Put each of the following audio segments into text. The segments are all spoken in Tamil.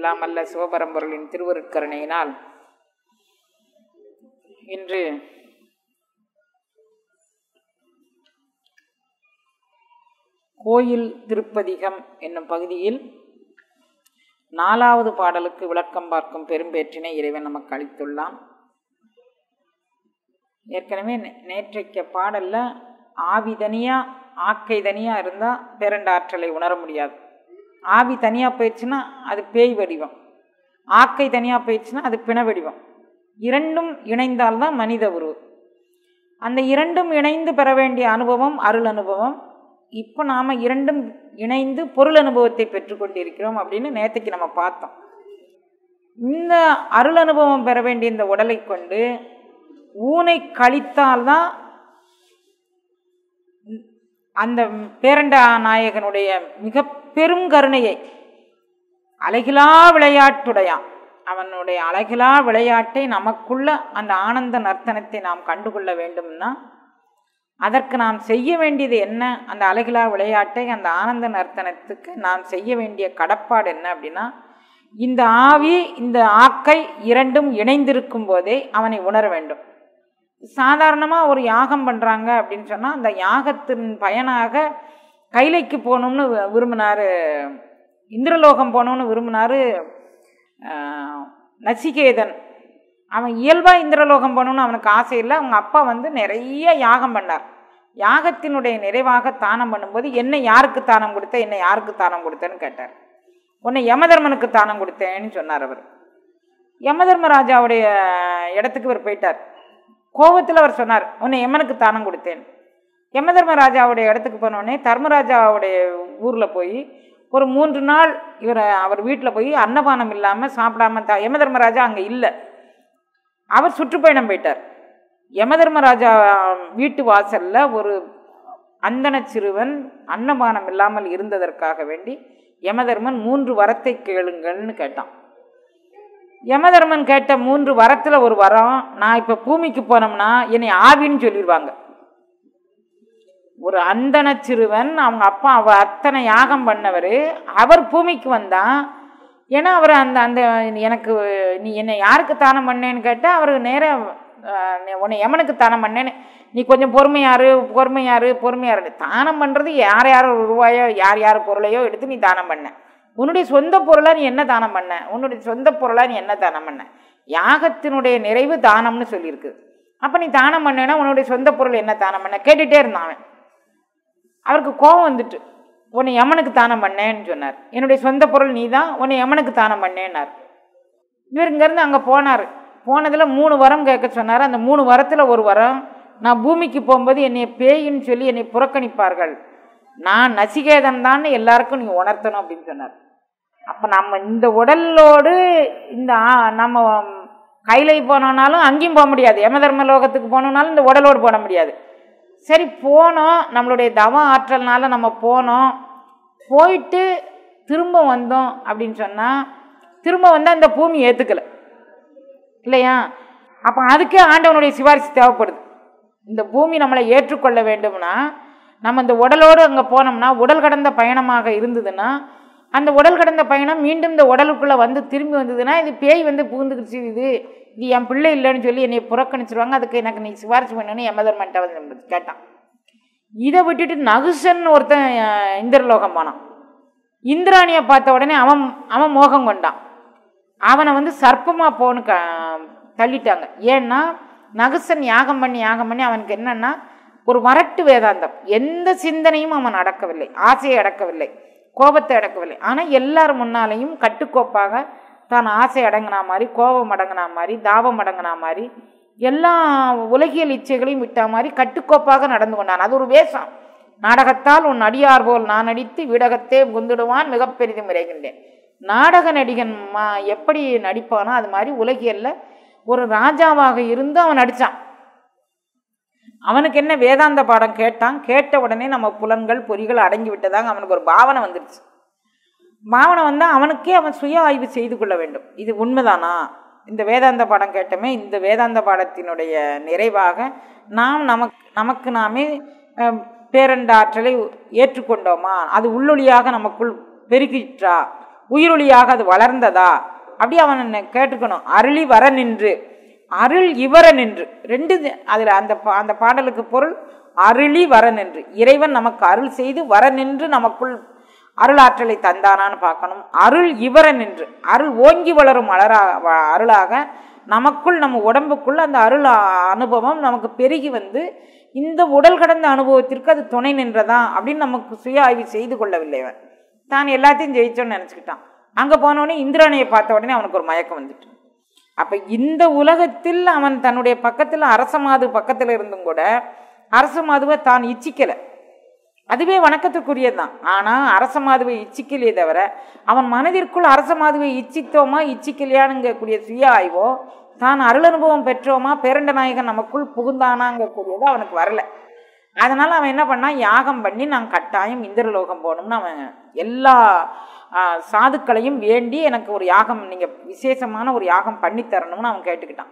எல்லாம் அல்ல சிவபரம்பொருளின் திருவருட்கருணையினால் இன்று கோயில் திருப்பதிகம் என்னும் பகுதியில் நாலாவது பாடலுக்கு விளக்கம் பார்க்கும் பெரும்பேற்றினை இறைவன் நமக்கு அளித்துள்ளான் ஏற்கனவே நே- நேற்றைக்க பாடல்ல ஆவி தனியா ஆக்கை தனியா இருந்தால் பேரண்டாற்றலை உணர முடியாது ஆவி தனியா போயிடுச்சுன்னா அது பேய் வடிவம் ஆக்கை தனியா போயிடுச்சுன்னா அது பிண வடிவம் இரண்டும் இணைந்தால்தான் மனித உருவு அந்த இரண்டும் இணைந்து பெற வேண்டிய அனுபவம் அருள் அனுபவம் இப்போ நாம் இரண்டும் இணைந்து பொருள் அனுபவத்தை பெற்றுக்கொண்டிருக்கிறோம் அப்படின்னு நேற்றுக்கு நம்ம பார்த்தோம் இந்த அருள் அனுபவம் பெற வேண்டிய இந்த உடலை கொண்டு ஊனை கழித்தால்தான் அந்த பேரண்ட நாயகனுடைய மிக பெரும் கருணையை அழகிலா விளையாட்டுடையான் அவனுடைய அழகிலா விளையாட்டை நமக்குள்ள அந்த ஆனந்த நர்த்தனத்தை நாம் கண்டுகொள்ள வேண்டும்னா அதற்கு நாம் செய்ய வேண்டியது என்ன அந்த அழகிலா விளையாட்டை அந்த ஆனந்த நர்த்தனத்துக்கு நாம் செய்ய வேண்டிய கடப்பாடு என்ன அப்படின்னா இந்த ஆவி இந்த ஆக்கை இரண்டும் இணைந்திருக்கும் போதே அவனை உணர வேண்டும் சாதாரணமாக ஒரு யாகம் பண்ணுறாங்க அப்படின்னு சொன்னால் அந்த யாகத்தின் பயனாக கைலைக்கு போகணும்னு வி- விரும்பினாரு இந்திரலோகம் போகணும்னு விரும்பினாரு ஆஹ், நசிகேதன் அவன் இயல்பாக இந்திரலோகம் போகணும்னு அவனுக்கு ஆசை இல்லை அவங்க அப்பா வந்து நிறைய யாகம் பண்ணார் யாகத்தினுடைய நிறைவாக தானம் பண்ணும்போது என்ன யாருக்கு தானம் கொடுத்த என்ன யாருக்கு தானம் கொடுத்தேன்னு கேட்டார் உன்னை யமதர்மனுக்கு தானம் கொடுத்தேன்னு சொன்னார் அவர் யமதர்மராஜாவுடைய இடத்துக்கு இவர் போயிட்டார் கோபத்தில் அவர் சொன்னார் உன்னை யமனுக்கு தானம் கொடுத்தேன் யமதர்மராஜாவுடைய இடத்துக்கு போனோடனே தர்மராஜாவுடைய ஊரில் போய் ஒரு மூன்று நாள் இவர் அவர் வீட்டில் போய் அன்னபானம் இல்லாமல் சாப்பிடாம த யமதர்மராஜா அங்கே இல்லை அவர் சுற்றுப்பயணம் போயிட்டார் யமதர்மராஜா வீட்டு வாசல்ல ஒரு அந்தன சிறுவன் அன்னபானம் இல்லாமல் இருந்ததற்காக வேண்டி யமதர்மன் மூன்று வரத்தை கேளுங்கள்னு கேட்டான் யமதர்மன் கேட்ட மூன்று வரத்துல ஒரு வரம் நான் இப்ப பூமிக்கு போனோம்னா என்னை ஆவின்னு சொல்லிடுவாங்க ஒரு அந்தன சிறுவன் அவங்க அப்பா அவ அத்தனை யாகம் பண்ணவர் அவர் பூமிக்கு வந்தா ஏன்னா அவர் அந்த அந்த எனக்கு நீ என்னை யாருக்கு தானம் பண்ணேன்னு கேட்டால் அவர் நேராக உன்னை எமனுக்கு தானம் பண்ணேன்னு நீ கொஞ்சம் பொறுமையாரு பொறுமையாரு பொறுமையாரு தானம் பண்ணுறது யார் யார் ரூபாயோ யார் யார் பொருளையோ எடுத்து நீ தானம் பண்ண உன்னுடைய சொந்த பொருளாக நீ என்ன தானம் பண்ண உன்னுடைய சொந்த பொருளாக நீ என்ன தானம் பண்ண யாகத்தினுடைய நிறைவு தானம்னு சொல்லியிருக்கு அப்போ நீ தானம் பண்ணேன்னா உன்னுடைய சொந்த பொருள் என்ன தானம் பண்ண கேட்டுகிட்டே இருந்தான் அவன் அவருக்கு கோபம் வந்துட்டு உன்னை யமனுக்கு தானம் பண்ணேன்னு சொன்னார் என்னுடைய சொந்த பொருள் நீ தான் உன்னை யமனுக்கு தானம் பண்ணேன்னார் இவர் இங்கேருந்து அங்கே போனார் போனதில் மூணு வரம் கேட்க சொன்னார் அந்த மூணு வரத்தில் ஒரு வரம் நான் பூமிக்கு போகும்போது என்னை பேயின்னு சொல்லி என்னை புறக்கணிப்பார்கள் நான் நசிகேதன் தான் எல்லாருக்கும் நீ உணர்த்தணும் அப்படின்னு சொன்னார் அப்போ நம்ம இந்த உடலோடு இந்த ஆ- நம்ம கைலை போனோம்னாலும் அங்கேயும் போக முடியாது யமதர்ம லோகத்துக்கு போனோம்னாலும் இந்த உடலோடு போட முடியாது சரி போனோம் நம்மளுடைய தவ ஆற்றல்னால நம்ம போனோம் போயிட்டு திரும்ப வந்தோம் அப்படின்னு சொன்னால் திரும்ப வந்தால் இந்த பூமி ஏற்றுக்கலை இல்லையா அப்போ அதுக்கே ஆண்டவனுடைய சிபாரிசு தேவைப்படுது இந்த பூமி நம்மளை ஏற்றுக்கொள்ள வேண்டும்னா நம்ம இந்த உடலோடு அங்கே போனோம்னா உடல் கடந்த பயணமாக இருந்ததுன்னா அந்த உடல் கடந்த பயணம் மீண்டும் இந்த உடலுக்குள்ளே வந்து திரும்பி வந்ததுன்னா இது பேய் வந்து புகுந்துக்கிச்சு இது இது என் பிள்ளை இல்லைன்னு சொல்லி என்னை புறக்கணிச்சிருவாங்க அதுக்கு எனக்கு நீ சிபாரிசு பண்ணணும்னு யமதர்மன்ட்ட வந்து கேட்டான் இதை விட்டுட்டு நகுசன் ஒருத்தன் அஹ், இந்திரலோகம் போனான் இந்திராணியை பார்த்த உடனே அவன் அவன் மோகம் கொண்டான் அவனை வந்து சர்ப்பமாக போன்னு க தள்ளிட்டாங்க ஏன்னா நகுசன் யாகம் பண்ணி யாகம் பண்ணி அவனுக்கு என்னன்னா ஒரு வரட்டு வேதாந்தம் எந்த சிந்தனையும் அவன் அடக்கவில்லை ஆசையை அடக்கவில்லை கோபத்தை அடக்கவில்லை ஆனால் எல்லார் முன்னாலேயும் கட்டுக்கோப்பாக தான் ஆசை அடங்கினா மாதிரி கோபம் அடங்கினா மாதிரி தாபம் அடங்கினா மாதிரி எல்லா உலகியல் இச்சைகளையும் விட்ட மாதிரி கட்டுக்கோப்பாக நடந்து கொண்டான் அது ஒரு வேஷம் நாடகத்தால் உன் அடியார் போல் நான் நடித்து விடகத்தே குந்துடுவான் மிகப் பெரிதும் இறைகின்றேன் நாடக நடிகன் மா எப்படி நடிப்பானோ அது மாதிரி உலகியல்ல ஒரு ராஜாவாக இருந்து அவன் நடிச்சான் அவனுக்கு என்ன வேதாந்த பாடம் கேட்டான் கேட்ட உடனே நம்ம புலன்கள் பொறிகள் அடங்கி விட்டதாக அவனுக்கு ஒரு பாவனை வந்துருச்சு பாவனை வந்தால் அவனுக்கே அவன் சுய ஆய்வு செய்து கொள்ள வேண்டும் இது உண்மைதானா இந்த வேதாந்த பாடம் கேட்டோமே இந்த வேதாந்த பாடத்தினுடைய நிறைவாக நாம் நமக்கு நமக்கு நாமே அஹ், பேரண்ட ஆற்றலை ஏற்றுக்கொண்டோமா அது உள்ளொளியாக நமக்குள் பெருகிற்றா உயிருளியாக அது வளர்ந்ததா அப்படி அவன் கேட்டுக்கணும் அருளி வர நின்று அருள் இவர நின்று ரெண்டு அதில் அந்த பா- அந்த பாடலுக்கு பொருள் அருளி வர நின்று இறைவன் நமக்கு அருள் செய்து வர நின்று நமக்குள் அருளாற்றலை தந்தானான்னு பார்க்கணும் அருள் இவர நின்று அருள் ஓங்கி வளரும் அலரா வ- அருளாக நமக்குள் நம்ம உடம்புக்குள்ள அந்த அருள் அ- அனுபவம் நமக்கு பெருகி வந்து இந்த உடல் கடந்த அனுபவத்திற்கு அது துணை நின்றதா அப்படின்னு நமக்கு சுய ஆய்வு செய்து கொள்ளவில்லை அவன் தான் எல்லாத்தையும் ஜெயிச்சோன்னு நினச்சிக்கிட்டான் அங்கே போனோடனே இந்திராணியை பார்த்த உடனே அவனுக்கு ஒரு மயக்கம் வந்துட்டு அப்போ இந்த உலகத்தில் அவன் தன்னுடைய பக்கத்தில் அரச மாது பக்கத்தில் இருந்தும் கூட அரச மாதுவை தான் இச்சிக்கலை அதுவே வணக்கத்துக்குரியதுதான் ஆனால் அரச மாதுவை இச்சிக்கலையே தவிர அவன் மனதிற்குள் அரச மாதுவை இச்சித்தோமா இச்சிக்கலையானுங்கக்கூடிய சுய ஆய்வோ தான் அருள் அனுபவம் பெற்றோமா பேரண்ட நாயகன் நமக்குள் புகுந்தானாங்கக்கூடியது அவனுக்கு வரல அதனால அவன் என்ன பண்ணான் யாகம் பண்ணி நான் கட்டாயம் இந்திரலோகம் போகணும்னு அவன் எல்லா ஆ, சாதுக்களையும் வேண்டி எனக்கு ஒரு யாகம் நீங்கள் விசேஷமான ஒரு யாகம் பண்ணி தரணும்னு அவன் கேட்டுக்கிட்டான்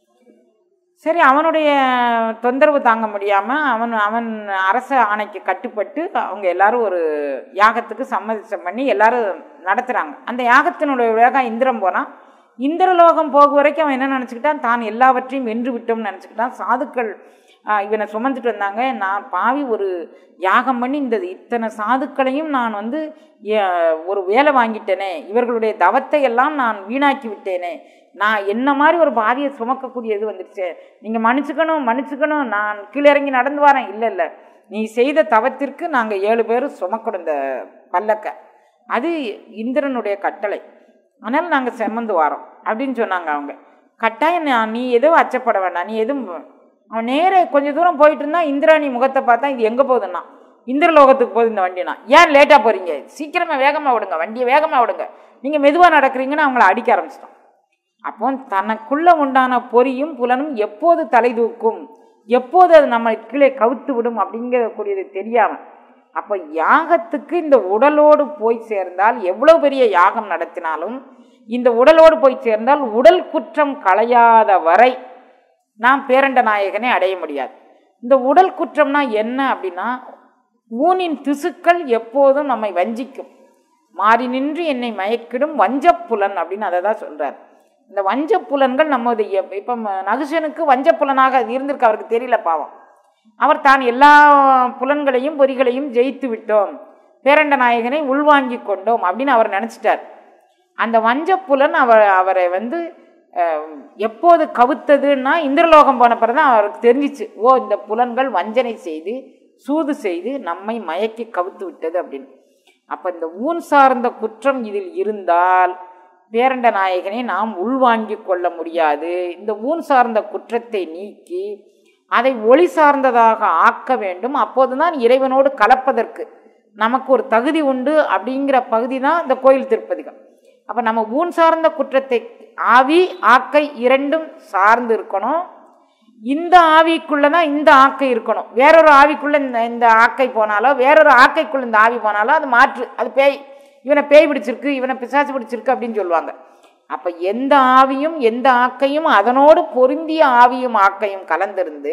சரி அவனுடைய தொந்தரவு தாங்க முடியாமல் அவன் அவன் அரச ஆணைக்கு கட்டுப்பட்டு அவங்க எல்லாரும் ஒரு யாகத்துக்கு சம்மதிச்சம் பண்ணி எல்லாரும் நடத்துகிறாங்க அந்த யாகத்தினுடைய வேகம் இந்திரம் போனான் இந்திரலோகம் போக வரைக்கும் அவன் என்ன நினச்சிக்கிட்டான் தான் எல்லாவற்றையும் வென்று விட்டோம்னு நினச்சிக்கிட்டான் சாதுக்கள் ஆ, இவனை சுமந்துட்டு வந்தாங்க நான் பாவி ஒரு யாகம் பண்ணி இந்த இத்தனை சாதுக்களையும் நான் வந்து ஏ, ஒரு வேலை வாங்கிட்டேனே இவர்களுடைய தவத்தை எல்லாம் நான் வீணாக்கி விட்டேனே நான் என்ன மாதிரி ஒரு பாவியை சுமக்கக்கூடியது வந்துடுச்சு நீங்கள் மன்னிச்சுக்கணும் மன்னிச்சுக்கணும் நான் கீழே இறங்கி நடந்து வரேன் இல்லை இல்லை நீ செய்த தவத்திற்கு நாங்கள் ஏழு பேரும் சுமக்கணும் இந்த பல்லக்க அது இந்திரனுடைய கட்டளை அதனால் நாங்கள் செம்மந்து வரோம் அப்படின்னு சொன்னாங்க அவங்க கட்டாயம் நான் நீ எதுவும் அச்சப்பட வேண்டாம் நீ எதுவும் அவன் நேரே கொஞ்சம் தூரம் போயிட்டு இருந்தா இந்திராணி முகத்தை பார்த்தா இது எங்கே போகுதுன்னா இந்திரலோகத்துக்கு போகுது இந்த வண்டினா ஏன் லேட்டாக போகிறீங்க சீக்கிரமாக வேகமாக விடுங்க வண்டியை வேகமாக விடுங்க நீங்கள் மெதுவாக நடக்கிறீங்கன்னு அவங்கள அடிக்க ஆரம்பிச்சிட்டோம் அப்போ தனக்குள்ள உண்டான பொறியும் புலனும் எப்போது தலை தூக்கும் எப்போது அது நம்ம கீழே கவுத்து விடும் அப்படிங்கக்கூடியது தெரியாம அப்போ யாகத்துக்கு இந்த உடலோடு போய் சேர்ந்தால் எவ்வளவு பெரிய யாகம் நடத்தினாலும் இந்த உடலோடு போய் சேர்ந்தால் உடல் குற்றம் களையாத வரை நாம் பேரண்ட நாயகனை அடைய முடியாது இந்த உடல் குற்றம்னா என்ன அப்படின்னா ஊனின் திசுக்கள் எப்போதும் நம்மை வஞ்சிக்கும் மாறி நின்று என்னை மயக்கிடும் வஞ்சப்புலன் அப்படின்னு அதை தான் சொல்றார் இந்த வஞ்சப்புலன்கள் நமது எப்- இப்ப ம- நகுசனுக்கு வஞ்சப்புலனாக அது இருந்திருக்கு அவருக்கு தெரியல பாவம் அவர் தான் எல்லா புலன்களையும் பொறிகளையும் ஜெயித்து விட்டோம் பேரண்ட நாயகனை உள்வாங்கி கொண்டோம் அப்படின்னு அவர் நினச்சிட்டார் அந்த வஞ்சப்புலன் அவர் அவரை வந்து அஹ், எப்போது கவுத்ததுன்னா இந்திரலோகம் போன பிறகு தான் அவருக்கு தெரிஞ்சிச்சு ஓ இந்த புலன்கள் வஞ்சனை செய்து சூது செய்து நம்மை மயக்கி கவுத்து விட்டது அப்படின்னு அப்போ இந்த ஊன் சார்ந்த குற்றம் இதில் இருந்தால் பேரண்ட நாயகனை நாம் உள்வாங்கிக் கொள்ள முடியாது இந்த ஊன் சார்ந்த குற்றத்தை நீக்கி அதை ஒளி சார்ந்ததாக ஆக்க வேண்டும் அப்போதுதான் இறைவனோடு கலப்பதற்கு நமக்கு ஒரு தகுதி உண்டு அப்படிங்கிற பகுதி தான் இந்த கோயில் திருப்பதிகம் அப்போ நம்ம ஊன் சார்ந்த குற்றத்தை ஆவி ஆக்கை இரண்டும் சார்ந்து இருக்கணும் இந்த ஆவிக்குள்ள தான் இந்த ஆக்கை இருக்கணும் வேறொரு ஆவிக்குள்ள இந்த இந்த ஆக்கை போனாலோ வேறொரு ஆக்கைக்குள்ள இந்த ஆவி போனாலோ அது மாற்று அது பேய் இவனை பேய் பிடிச்சிருக்கு இவனை பிசாசு பிடிச்சிருக்கு அப்படின்னு சொல்லுவாங்க அப்போ எந்த ஆவியும் எந்த ஆக்கையும் அதனோடு பொருந்திய ஆவியும் ஆக்கையும் கலந்திருந்து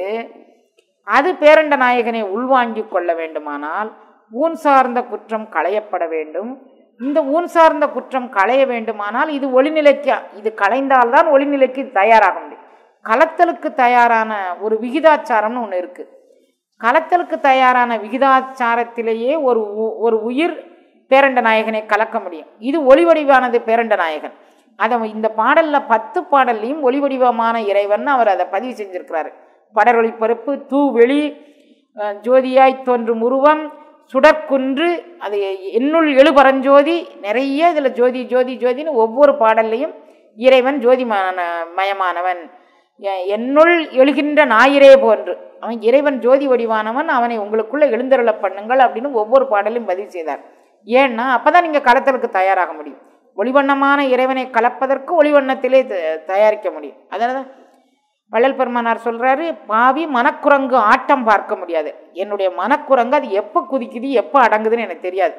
அது பேரண்ட நாயகனை உள்வாங்கிக் கொள்ள வேண்டுமானால் ஊன் சார்ந்த குற்றம் களையப்பட வேண்டும் இந்த ஊன் சார்ந்த குற்றம் களைய வேண்டுமானால் இது ஒளிநிலைக்கு இது களைந்தால்தான் ஒளிநிலைக்கு தயாராக முடியும் கலத்தலுக்கு தயாரான ஒரு விகிதாச்சாரம்னு ஒன்று இருக்குது கலத்தலுக்கு தயாரான விகிதாச்சாரத்திலேயே ஒரு உ- ஒரு உயிர் பேரண்ட நாயகனை கலக்க முடியும் இது ஒளி வடிவானது பேரண்ட நாயகன் அதை இந்த பாடல்ல பத்து பாடல்லையும் ஒளி வடிவமான இறைவன் அவர் அதை பதிவு செஞ்சிருக்கிறாரு படரொளி பருப்பு தூவெளி அஹ், ஜோதியாய் தோன்றும் உருவம் சுடற்குன்று அது என்னுள் எழுபரஞ்சோதி நிறைய இதில் ஜோதி ஜோதி ஜோதின்னு ஒவ்வொரு பாடல்லையும் இறைவன் ஜோதி மயமானவன் எ- என்னுள் எழுகின்ற ஞாயிறே போன்று அவன் இறைவன் ஜோதி வடிவானவன் அவனை உங்களுக்குள்ள எழுந்தருள பண்ணுங்கள் அப்படின்னு ஒவ்வொரு பாடலையும் பதிவு செய்தார் ஏன்னா அப்பதான் நீங்க களத்தலுக்கு தயாராக முடியும் ஒளிவண்ணமான இறைவனை கலப்பதற்கு ஒளிவண்ணத்திலே த- தயாரிக்க முடியும் அதனால தான் வள்ளல் பெருமானார் சொல்றாரு பாவி மனக்குரங்கு ஆட்டம் பார்க்க முடியாது என்னுடைய மனக்குரங்கு அது எப்போ குதிக்குது எப்போ அடங்குதுன்னு எனக்கு தெரியாது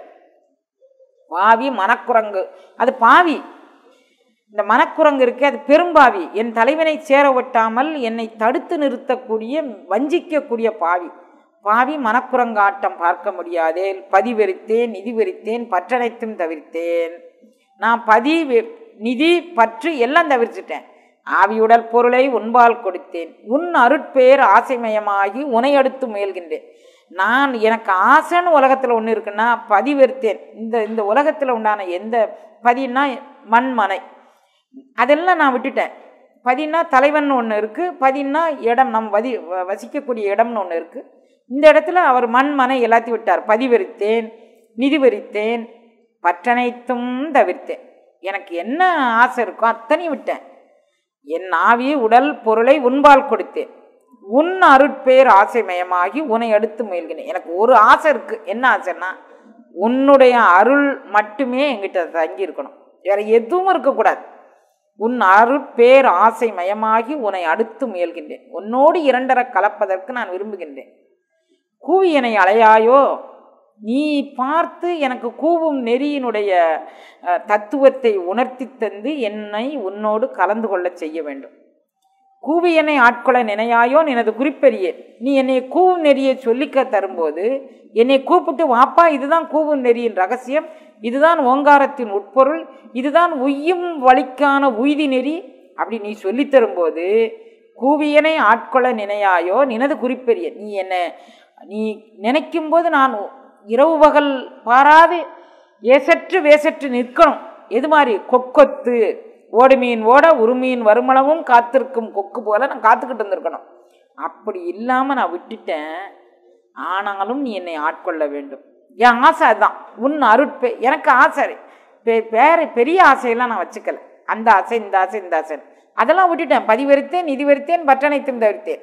பாவி மனக்குரங்கு அது பாவி இந்த மனக்குரங்கு இருக்கே அது பெரும்பாவி என் தலைவனை சேர ஒட்டாமல் என்னை தடுத்து நிறுத்தக்கூடிய வஞ்சிக்கக்கூடிய பாவி பாவி மனக்குரங்காட்டம் பார்க்க முடியாதே பதிவெறித்தேன் நிதி வெறித்தேன் பற்றனைத்தும் தவிர்த்தேன் நான் பதி வி- நிதி பற்று எல்லாம் தவிர்த்துட்டேன் ஆவியுடல் பொருளை உன்பால் கொடுத்தேன் உன் அருட்பேர் ஆசைமயமாகி உனை அடுத்து முயல்கின்றேன் நான் எனக்கு ஆசைன்னு உலகத்தில் ஒன்று இருக்குன்னா பதி வெறுத்தேன் இந்த இந்த உலகத்தில் உண்டான எந்த பதின்னா மண் மனை அதெல்லாம் நான் விட்டுட்டேன் பதின்னா தலைவன் ஒன்று இருக்குது பதின்னா இடம் நம் வதி வ- வசிக்கக்கூடிய இடம்னு ஒன்று இருக்குது இந்த இடத்துல அவர் மண் மனை எல்லாத்தையும் விட்டார் பதி வெறுத்தேன் நிதி வெறித்தேன் பற்றனைத்தும் தவிர்த்தேன் எனக்கு என்ன ஆசை இருக்கோ அத்தனையும் விட்டேன் என் ஆவி உடல் பொருளை உன்பால் கொடுத்தேன் உன் அருட்பேர் ஆசைமயமாகி உன்னை அடுத்து முயல்கிறேன் எனக்கு ஒரு ஆசை இருக்கு என்ன ஆசைன்னா உன்னுடைய அருள் மட்டுமே எங்கிட்ட தங்கி இருக்கணும் வேற எதுவும் இருக்கக்கூடாது உன் அருட்பேர் ஆசை மயமாகி உன்னை அடுத்து முயல்கின்றேன் உன்னோடு இரண்டர கலப்பதற்கு நான் விரும்புகின்றேன் கூவி என்னை அலையாயோ நீ பார்த்து எனக்கு கூவும் நெறியினுடைய அஹ், தத்துவத்தை உணர்த்தி தந்து என்னை உன்னோடு கலந்து கொள்ளச் செய்ய வேண்டும் கூவி என்னை ஆட்கொள்ள நினையாயோ நினது குறிப்பெரிய நீ என்னை கூவும் நெறியை சொல்லிக்க தரும்போது என்னை கூப்பிட்டு வாப்பா இதுதான் கூவும் நெறியின் ரகசியம் இதுதான் ஓங்காரத்தின் உட்பொருள் இதுதான் உய்யும் வழிக்கான உய்தி நெறி அப்படி நீ சொல்லித் தரும்போது கூவியனை ஆட்கொள்ள நினையாயோ நினது குறிப்பெரிய நீ என்ன நீ நினைக்கும் போது நான் இரவு பகல் பாராது ஏசற்று வேசற்று நிற்கணும் எது மாதிரி கொக்கொத்து ஓடு மீன் ஓட உருமீன் வருமளவும் காத்திருக்கும் கொக்கு போல நான் காத்துக்கிட்டு இருந்திருக்கணும் அப்படி இல்லாமல் நான் விட்டுட்டேன் ஆனாலும் நீ என்னை ஆட்கொள்ள வேண்டும் என் ஆசை அதுதான் உன் அருட்பே எனக்கு ஆசை பெ- வேற பெரிய ஆசையெல்லாம் நான் வச்சுக்கல அந்த ஆசை இந்த ஆசை இந்த ஆசை அதெல்லாம் விட்டுட்டேன் பதிவெறுத்தேன் நிதி வெறுத்தேன் பற்றனைத்தும் தவிர்த்தேன்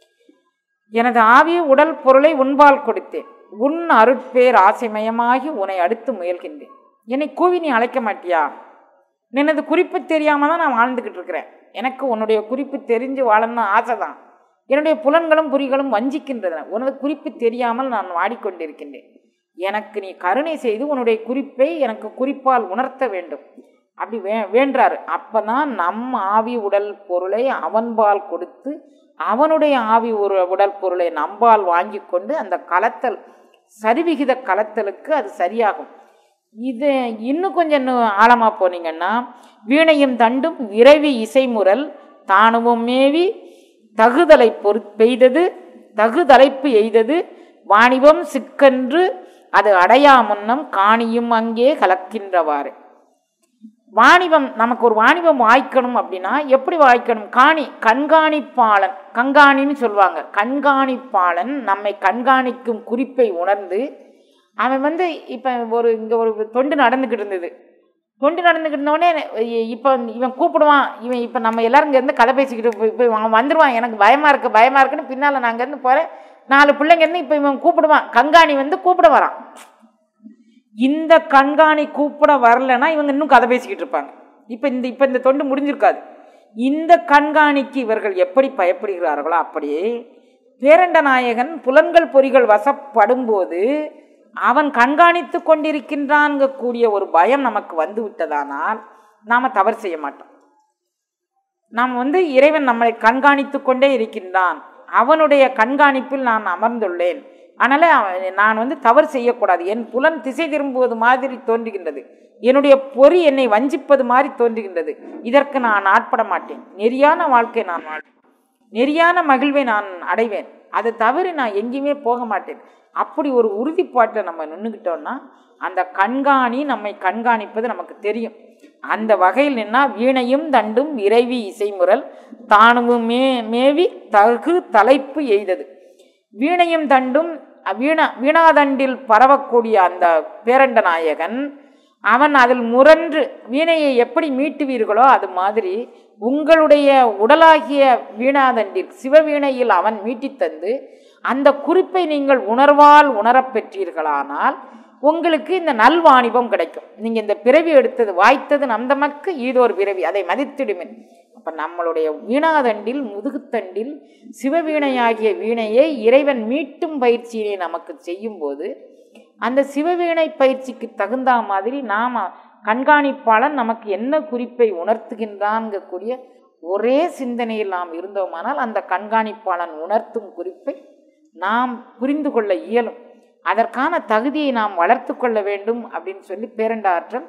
எனது ஆவிய உடல் பொருளை உன்பால் கொடுத்தேன் உன் அருட்பேர் ஆசைமயமாகி உன்னை அடுத்து முயல்கின்றேன் என்னை கூவி நீ அழைக்க மாட்டியா நினது குறிப்பு தெரியாம தான் நான் வாழ்ந்துக்கிட்டு இருக்கிறேன் எனக்கு உன்னுடைய குறிப்பு தெரிஞ்சு வாழணும்னு ஆசை தான் என்னுடைய புலன்களும் புரிகளும் வஞ்சிக்கின்றன உனது குறிப்பு தெரியாமல் நான் வாடிக்கொண்டிருக்கின்றேன் எனக்கு நீ கருணை செய்து உன்னுடைய குறிப்பை எனக்கு குறிப்பால் உணர்த்த வேண்டும் அப்படி வே வேண்டாரு அப்பதான் நம் ஆவி உடல் பொருளை அவன்பால் கொடுத்து அவனுடைய ஆவி ஒரு உடல் பொருளை நம்பால் வாங்கி கொண்டு அந்த கலத்தல் சரிவிகித கலத்தலுக்கு அது சரியாகும் இது இன்னும் கொஞ்சம் இன்னும் ஆழமாக போனீங்கன்னா வீணையும் தண்டும் விரைவி இசைமுரல் தானுவும் மேவி தகுதலை பொறு பெய்தது தகுதலைப்பு எய்தது வாணிபம் சிக்கன்று அது அடையா முன்னம் காணியும் அங்கே கலக்கின்றவாறு வாணிபம் நமக்கு ஒரு வாணிபம் வாய்க்கணும் அப்படின்னா எப்படி வாய்க்கணும் காணி கண்காணிப்பாளன் கண்காணின்னு சொல்லுவாங்க கண்காணிப்பாளன் நம்மை கண்காணிக்கும் குறிப்பை உணர்ந்து அவன் வந்து இப்போ ஒரு இங்கே ஒரு தொண்டு நடந்துக்கிட்டு இருந்தது தொண்டு நடந்துக்கிட்டு இருந்தோடனே இப்போ இவன் கூப்பிடுவான் இவன் இப்போ நம்ம எல்லாரும் இங்கேருந்து கதை பேசிக்கிட்டு போய் இப்போ அவன் வந்துடுவான் எனக்கு பயமாக இருக்குது பயமாக இருக்குன்னு பின்னால் நான் அங்கேருந்து போகிறேன் நாலு பிள்ளைங்க இருந்து இப்போ இவன் கூப்பிடுவான் கண்காணி வந்து கூப்பிட வரான் இந்த கண்காணி கூப்பிட வரலன்னா இவங்க இன்னும் கதை பேசிக்கிட்டு இருப்பாங்க இப்போ இந்த இப்போ இந்த தொண்டு முடிஞ்சிருக்காது இந்த கண்காணிக்கு இவர்கள் எப்படி பயப்படுகிறார்களோ அப்படியே பேரண்ட நாயகன் புலன்கள் பொறிகள் வசப்படும்போது அவன் கண்காணித்து கொண்டிருக்கின்றான்ங்க கூடிய ஒரு பயம் நமக்கு வந்து விட்டதானால் நாம் தவறு செய்ய மாட்டோம் நாம் வந்து இறைவன் நம்மளை கண்காணித்து கொண்டே இருக்கின்றான் அவனுடைய கண்காணிப்பில் நான் அமர்ந்துள்ளேன் அதனால் அவன் நான் வந்து தவறு செய்யக்கூடாது என் புலன் திசை திரும்புவது மாதிரி தோன்றுகின்றது என்னுடைய பொறி என்னை வஞ்சிப்பது மாதிரி தோன்றுகின்றது இதற்கு நான் ஆட்பட மாட்டேன் நெறியான வாழ்க்கை நான் வாழ்வேன் நெறியான மகிழ்வை நான் அடைவேன் அதை தவிர நான் எங்கேயுமே போக மாட்டேன் அப்படி ஒரு உறுதிப்பாட்டில் நம்ம நின்றுக்கிட்டோம்னா அந்த கண்காணி நம்மை கண்காணிப்பது நமக்கு தெரியும் அந்த வகையில் நின்னா வீணையும் தண்டும் இறைவி இசைமுரல் தானுவும் மே மேவி தகு தலைப்பு எய்தது வீணையும் தண்டும் வீணா வீணாதண்டில் பரவக்கூடிய அந்த பேரண்ட நாயகன் அவன் அதில் முரன்று வீணையை எப்படி மீட்டுவீர்களோ அது மாதிரி உங்களுடைய உடலாகிய வீணாதண்டில் சிவவீணையில் அவன் மீட்டித் தந்து அந்த குறிப்பை நீங்கள் உணர்வால் உணரப் பெற்றீர்களானால் உங்களுக்கு இந்த நல்வாணிபம் கிடைக்கும் நீங்கள் இந்த பிறவி எடுத்தது வாய்த்தது நந்தமக்கு ஈதோர் பிறவி அதை மதித்திடுமின் அப்போ நம்மளுடைய வீணாதண்டில் முதுகுத்தண்டில் சிவவீணையாகிய வீணையை இறைவன் மீட்டும் பயிற்சியினை நமக்கு செய்யும்போது அந்த சிவவீணை பயிற்சிக்கு தகுந்த மாதிரி நாம் கண்காணிப்பாளன் நமக்கு என்ன குறிப்பை உணர்த்துகின்றான்கக்கூடிய ஒரே சிந்தனையில் நாம் இருந்தோமானால் அந்த கண்காணிப்பாளன் உணர்த்தும் குறிப்பை நாம் புரிந்து கொள்ள இயலும் அதற்கான தகுதியை நாம் வளர்த்து கொள்ள வேண்டும் அப்படின்னு சொல்லி பேரண்டாற்றல்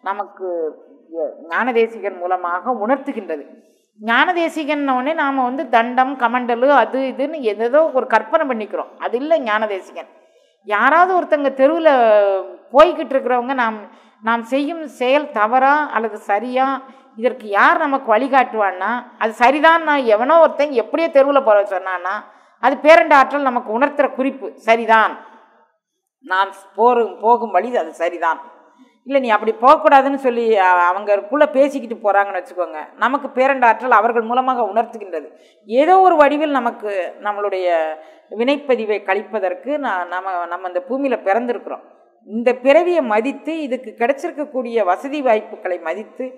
நமக்கு எ- ஞானதேசிகன் மூலமாக உணர்த்துகின்றது ஞானதேசிகன் உடனே நாம் வந்து தண்டம் கமண்டலு அது இதுன்னு எதேதோ ஒரு கற்பனை பண்ணிக்கிறோம் அது இல்லை ஞானதேசிகன் யாராவது ஒருத்தங்க தெருவில் போய்கிட்டு இருக்கிறவங்க நாம் நாம் செய்யும் செயல் தவறா அல்லது சரியா இதற்கு யார் நமக்கு வழிகாட்டுவான்னா அது சரிதான் நான் எவனோ ஒருத்தன் எப்படியோ தெருவில் போகிற சொன்னான்னா அது பேரண்ட ஆற்றல் நமக்கு உணர்த்துற குறிப்பு சரிதான் நான் போரும் போகும் வழி அது சரிதான் இல்லை நீ அப்படி போகக்கூடாதுன்னு சொல்லி அ- அவங்களுக்குள்ளே பேசிக்கிட்டு போகிறாங்கன்னு வச்சுக்கோங்க நமக்கு பேரண்ட ஆற்றல் அவர்கள் மூலமாக உணர்த்துகின்றது ஏதோ ஒரு வடிவில் நமக்கு நம்மளுடைய வினைப்பதிவை கழிப்பதற்கு நான் நம்ம நம்ம இந்த பூமியில் பிறந்திருக்கிறோம் இந்த பிறவியை மதித்து இதுக்கு கிடைச்சிருக்கக்கூடிய வசதி வாய்ப்புகளை மதித்து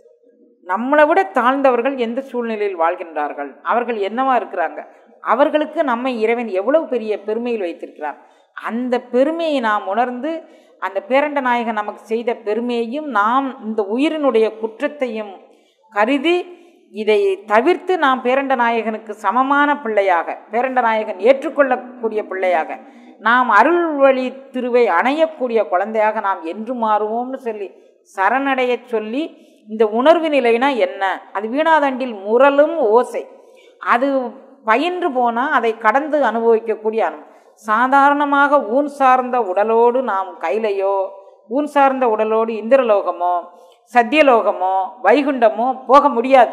நம்மளை விட தாழ்ந்தவர்கள் எந்த சூழ்நிலையில் வாழ்கின்றார்கள் அவர்கள் என்னவா இருக்கிறாங்க அவர்களுக்கு நம்மை இறைவன் எவ்வளவு பெரிய பெருமையில் வைத்திருக்கிறார் அந்த பெருமையை நாம் உணர்ந்து அந்த பேரண்ட நாயகன் நமக்கு செய்த பெருமையையும் நாம் இந்த உயிரினுடைய குற்றத்தையும் கருதி இதை தவிர்த்து நாம் பேரண்ட நாயகனுக்கு சமமான பிள்ளையாக பேரண்ட நாயகன் ஏற்றுக்கொள்ளக்கூடிய பிள்ளையாக நாம் அருள் வழி திருவை அணையக்கூடிய குழந்தையாக நாம் என்று மாறுவோம்னு சொல்லி சரணடையச் சொல்லி இந்த உணர்வு நிலைனா என்ன அது வீணாதண்டில் முரலும் ஓசை அது பயின்று போனால் அதை கடந்து அனுபவிக்கக்கூடிய அனு சாதாரணமாக ஊன் சார்ந்த உடலோடு நாம் கையிலையோ ஊன் சார்ந்த உடலோடு இந்திரலோகமோ சத்தியலோகமோ வைகுண்டமோ போக முடியாது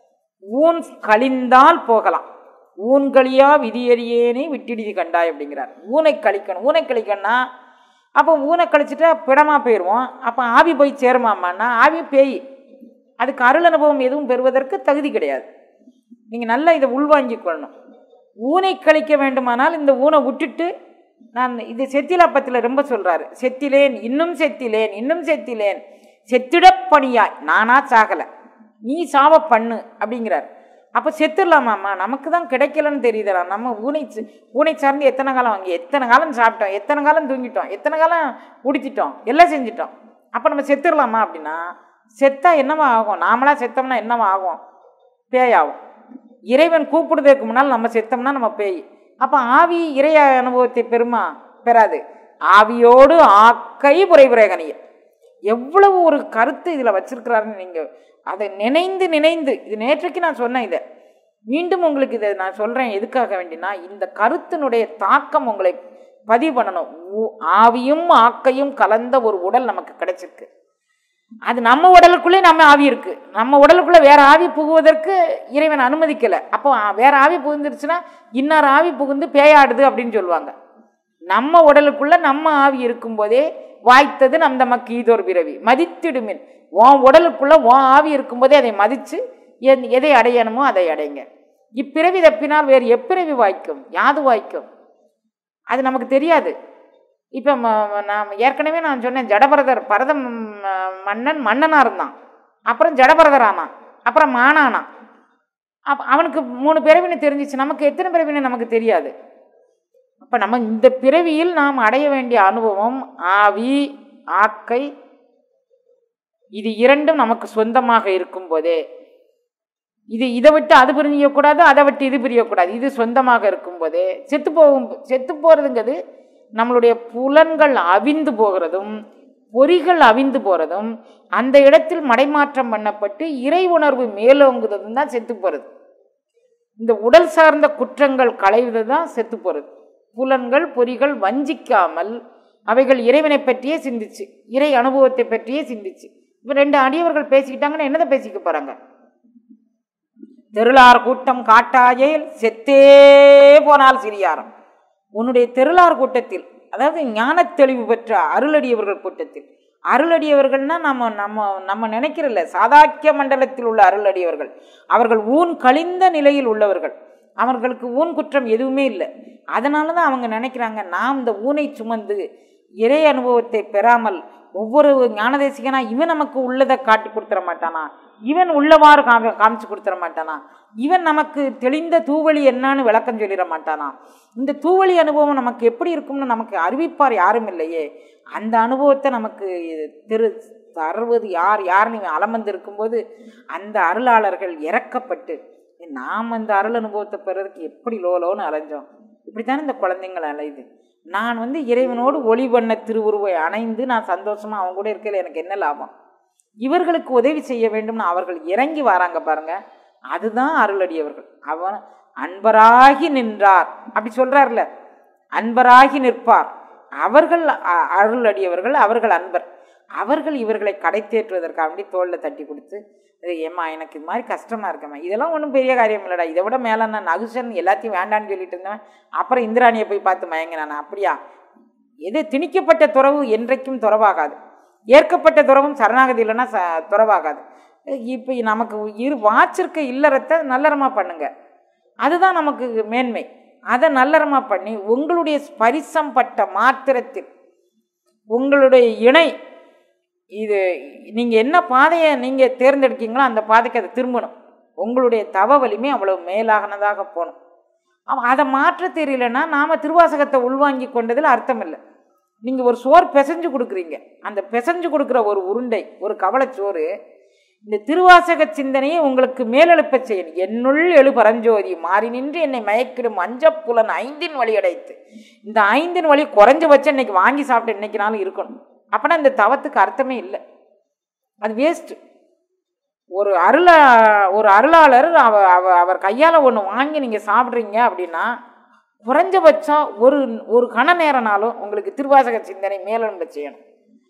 ஊன் கழிந்தால் போகலாம் ஊன்களியா விதியறியேனே விட்டிடிதி கண்டாய் அப்படிங்கிறார் ஊனை கழிக்கணும் ஊனை கழிக்கணும்னா அப்போ ஊனை கழிச்சிட்டா பிடமா போயிடுவோம் அப்போ ஆவி போய் சேருமாமான்னா ஆவி பேய் அதுக்கு அருள் அனுபவம் எதுவும் பெறுவதற்கு தகுதி கிடையாது நீங்கள் நல்லா இதை உள்வாங்கிக் கொள்ளணும் ஊனை கழிக்க வேண்டுமானால் இந்த ஊனை விட்டுட்டு நான் இது செத்திலாப்பத்தில் ரொம்ப சொல்கிறாரு செத்திலேன் இன்னும் செத்திலேன் இன்னும் செத்திலேன் செத்திடப் பணியாய் நானா சாகலை நீ சாவ பண்ணு அப்படிங்கிறார் அப்போ செத்துடலாமாம்மா நமக்கு தான் கிடைக்கலன்னு தெரியுதுடா நம்ம ஊனை ச- ஊனை சார்ந்து எத்தனை காலம் வாங்கி எத்தனை காலம் சாப்பிட்டோம் எத்தனை காலம் தூங்கிட்டோம் எத்தனை காலம் உடுத்திட்டோம் எல்லாம் செஞ்சிட்டோம் அப்போ நம்ம செத்துடலாமா அப்படின்னா செத்தா என்னவா ஆகும் நாமளா செத்தோம்னா என்னவா ஆகும் பேயாகும் இறைவன் கூப்பிடுறதுக்கு முன்னால் நம்ம செத்தோம்னா நம்ம பேய் அப்போ ஆவி இறை அனுபவத்தை பெறுமா பெறாது ஆவியோடு ஆக்கை புரைபுரைகனிய எவ்வளவு ஒரு கருத்து இதில் வச்சிருக்கிறாருன்னு நீங்கள் அதை நினைந்து நினைந்து இது நேற்றைக்கு நான் சொன்னேன் இதை மீண்டும் உங்களுக்கு இதை நான் சொல்கிறேன் எதுக்காக வேண்டினா இந்த கருத்தினுடைய தாக்கம் உங்களை பதிவு பண்ணணும் ஊ- ஆவியும் ஆக்கையும் கலந்த ஒரு உடல் நமக்கு கிடைச்சிருக்கு அது நம்ம உடலுக்குள்ளே நம்ம ஆவி இருக்கு நம்ம உடலுக்குள்ள வேற ஆவி புகுவதற்கு இறைவன் அனுமதிக்கல அப்போ ஆ, வேற ஆவி புகுந்துருச்சுன்னா இன்னொரு ஆவி புகுந்து பேயாடுது அப்படின்னு சொல்லுவாங்க நம்ம உடலுக்குள்ள நம்ம ஆவி இருக்கும்போதே வாய்த்தது நம் தமக்கு ஈதோர் பிறவி மதித்திடுமின் உன் உடலுக்குள்ள உன் ஆவி இருக்கும்போதே அதை மதிச்சு என்- எதை அடையணுமோ அதை அடைங்க இப்பிறவி தப்பினால் வேறு எப்பிறவி வாய்க்கும் யாது வாய்க்கும் அது நமக்கு தெரியாது இப்போ நான் ஏற்கனவே நான் சொன்னேன் ஜடபரதர் பரத ம- மன்னன் மன்னனாக இருந்தான் அப்புறம் ஜடபரதர் ஆனான் அப்புறம் மானானான் அப்ப அவனுக்கு மூணு பிறவின்னு தெரிஞ்சிச்சு நமக்கு எத்தனை பிறவின்னு நமக்கு தெரியாது அப்போ நம்ம இந்த பிறவியில் நாம் அடைய வேண்டிய அனுபவம் ஆவி ஆக்கை இது இரண்டும் நமக்கு சொந்தமாக இருக்கும்போதே இது இதை விட்டு அது பிரியக்கூடாது அதை விட்டு இது பிரியக்கூடாது இது சொந்தமாக இருக்கும்போதே செத்து போகும் செத்து போகிறதுங்கிறது நம்மளுடைய புலன்கள் அவிந்து போகிறதும் பொறிகள் அவிந்து போகிறதும் அந்த இடத்தில் மடைமாற்றம் பண்ணப்பட்டு இறை உணர்வு மேலோங்குறதும் தான் செத்து போகிறது இந்த உடல் சார்ந்த குற்றங்கள் களைவது தான் செத்து போகிறது புலன்கள் பொறிகள் வஞ்சிக்காமல் அவைகள் இறைவனை பற்றியே சிந்திச்சு இறை அனுபவத்தை பற்றியே சிந்திச்சு இப்போ ரெண்டு அடியவர்கள் பேசிக்கிட்டாங்கன்னா என்னதை பேசிக்க போகிறாங்க தெருளார் கூட்டம் காட்டாயேல் செத்தே போனால் சிறியாரம் உன்னுடைய தெருளார் கூட்டத்தில் அதாவது ஞானத் தெளிவு பெற்ற அருளடியவர்கள் கூட்டத்தில் அருளடியவர்கள்னா நம்ம நம்ம நம்ம நினைக்கிறல்ல சாதாக்கிய மண்டலத்தில் உள்ள அருளடியவர்கள் அவர்கள் ஊன் கழிந்த நிலையில் உள்ளவர்கள் அவர்களுக்கு ஊன் குற்றம் எதுவுமே இல்லை அதனால தான் அவங்க நினைக்கிறாங்க நாம் இந்த ஊனை சுமந்து இறை அனுபவத்தை பெறாமல் ஒவ்வொரு ஞானதேசிகனா இவன் நமக்கு உள்ளதை காட்டி கொடுத்துட மாட்டானா இவன் உள்ளவாறு காமி காமிச்சு கொடுத்துட மாட்டானா இவன் நமக்கு தெளிந்த தூவழி என்னன்னு விளக்கம் சொல்லிட மாட்டானா இந்த தூவழி அனுபவம் நமக்கு எப்படி இருக்கும்னு நமக்கு அறிவிப்பார் யாரும் இல்லையே அந்த அனுபவத்தை நமக்கு திரு தருவது யார் யாருன்னு இவன் அலமந்து இருக்கும்போது அந்த அருளாளர்கள் இறக்கப்பட்டு நாம் அந்த அருள் அனுபவத்தை பெறதுக்கு எப்படி லோலோன்னு அலைஞ்சோம் இப்படித்தானே இந்த குழந்தைங்கள் அலையுது நான் வந்து இறைவனோடு ஒளி பண்ண திருவுருவை அணைந்து நான் சந்தோஷமாக அவங்க கூட இருக்கையில் எனக்கு என்ன லாபம் இவர்களுக்கு உதவி செய்ய வேண்டும்னு அவர்கள் இறங்கி வராங்க பாருங்க அதுதான் அருளடியவர்கள் அவன் அன்பராகி நின்றார் அப்படி சொல்றார்ல அன்பராகி நிற்பார் அவர்கள் அ- அருளடியவர்கள் அவர்கள் அன்பர் அவர்கள் இவர்களை கடை தேற்றுவதற்காக வேண்டி தோளில் தட்டி கொடுத்து "இது ஏம்மா எனக்கு இது மாதிரி கஷ்டமா இருக்கம்மா இதெல்லாம் ஒன்றும் பெரிய காரியம் இல்லைடா இதை விட மேலே நான் நகுசன் எல்லாத்தையும் வேண்டான்னு சொல்லிட்டு இருந்தேன் அப்புறம் இந்திராணியை போய் பார்த்து மயங்கினானா அப்படியா எது திணிக்கப்பட்ட துறவு என்றைக்கும் துறவாகாது ஏற்கப்பட்ட துறவும் சரணாகதி இல்லைன்னா ச துறவாகாது இப்போ நமக்கு இரு வாச்சிருக்க இல்லறத்தை நல்லறமாக பண்ணுங்க அதுதான் நமக்கு மேன்மை அதை நல்லறமாக பண்ணி உங்களுடைய ஸ்பரிசம் பட்ட மாத்திரத்தில் உங்களுடைய இணை இது நீங்கள் என்ன பாதையை நீங்கள் தேர்ந்தெடுக்கீங்களோ அந்த பாதைக்கு அதை திரும்பணும் உங்களுடைய தவ வலிமை அவ்வளவு மேலாகனதாக போகணும் அவன் அதை மாற்ற தெரியலன்னா நாம் திருவாசகத்தை உள்வாங்கி கொண்டதில் அர்த்தம் இல்லை நீங்கள் ஒரு சோறு பிசைஞ்சு கொடுக்குறீங்க அந்த பிசைஞ்சு கொடுக்குற ஒரு உருண்டை ஒரு கவலைச்சோறு இந்த திருவாசக சிந்தனையை உங்களுக்கு மேலெழுப்பச் செய்யணும் என்னுள் எழு பரஞ்சோதி மாறி நின்று என்னை மயக்கிடும் அஞ்சப்புலன் ஐந்தின் வழி அடைத்து இந்த ஐந்தின் வழி குறைஞ்சபட்சம் இன்னைக்கு வாங்கி சாப்பிட்டு இன்னைக்கு நாளும் இருக்கணும் அப்போனா இந்த தவத்துக்கு அர்த்தமே இல்லை அது வேஸ்ட்டு ஒரு அருள ஒரு அருளாளர் அவ அவ அவர் கையால் ஒன்று வாங்கி நீங்கள் சாப்பிட்றீங்க அப்படின்னா குறைஞ்சபட்சம் ஒரு ஒரு கண நேரனாலும் உங்களுக்கு திருவாசக சிந்தனை மேலெழும்ப செய்யணும்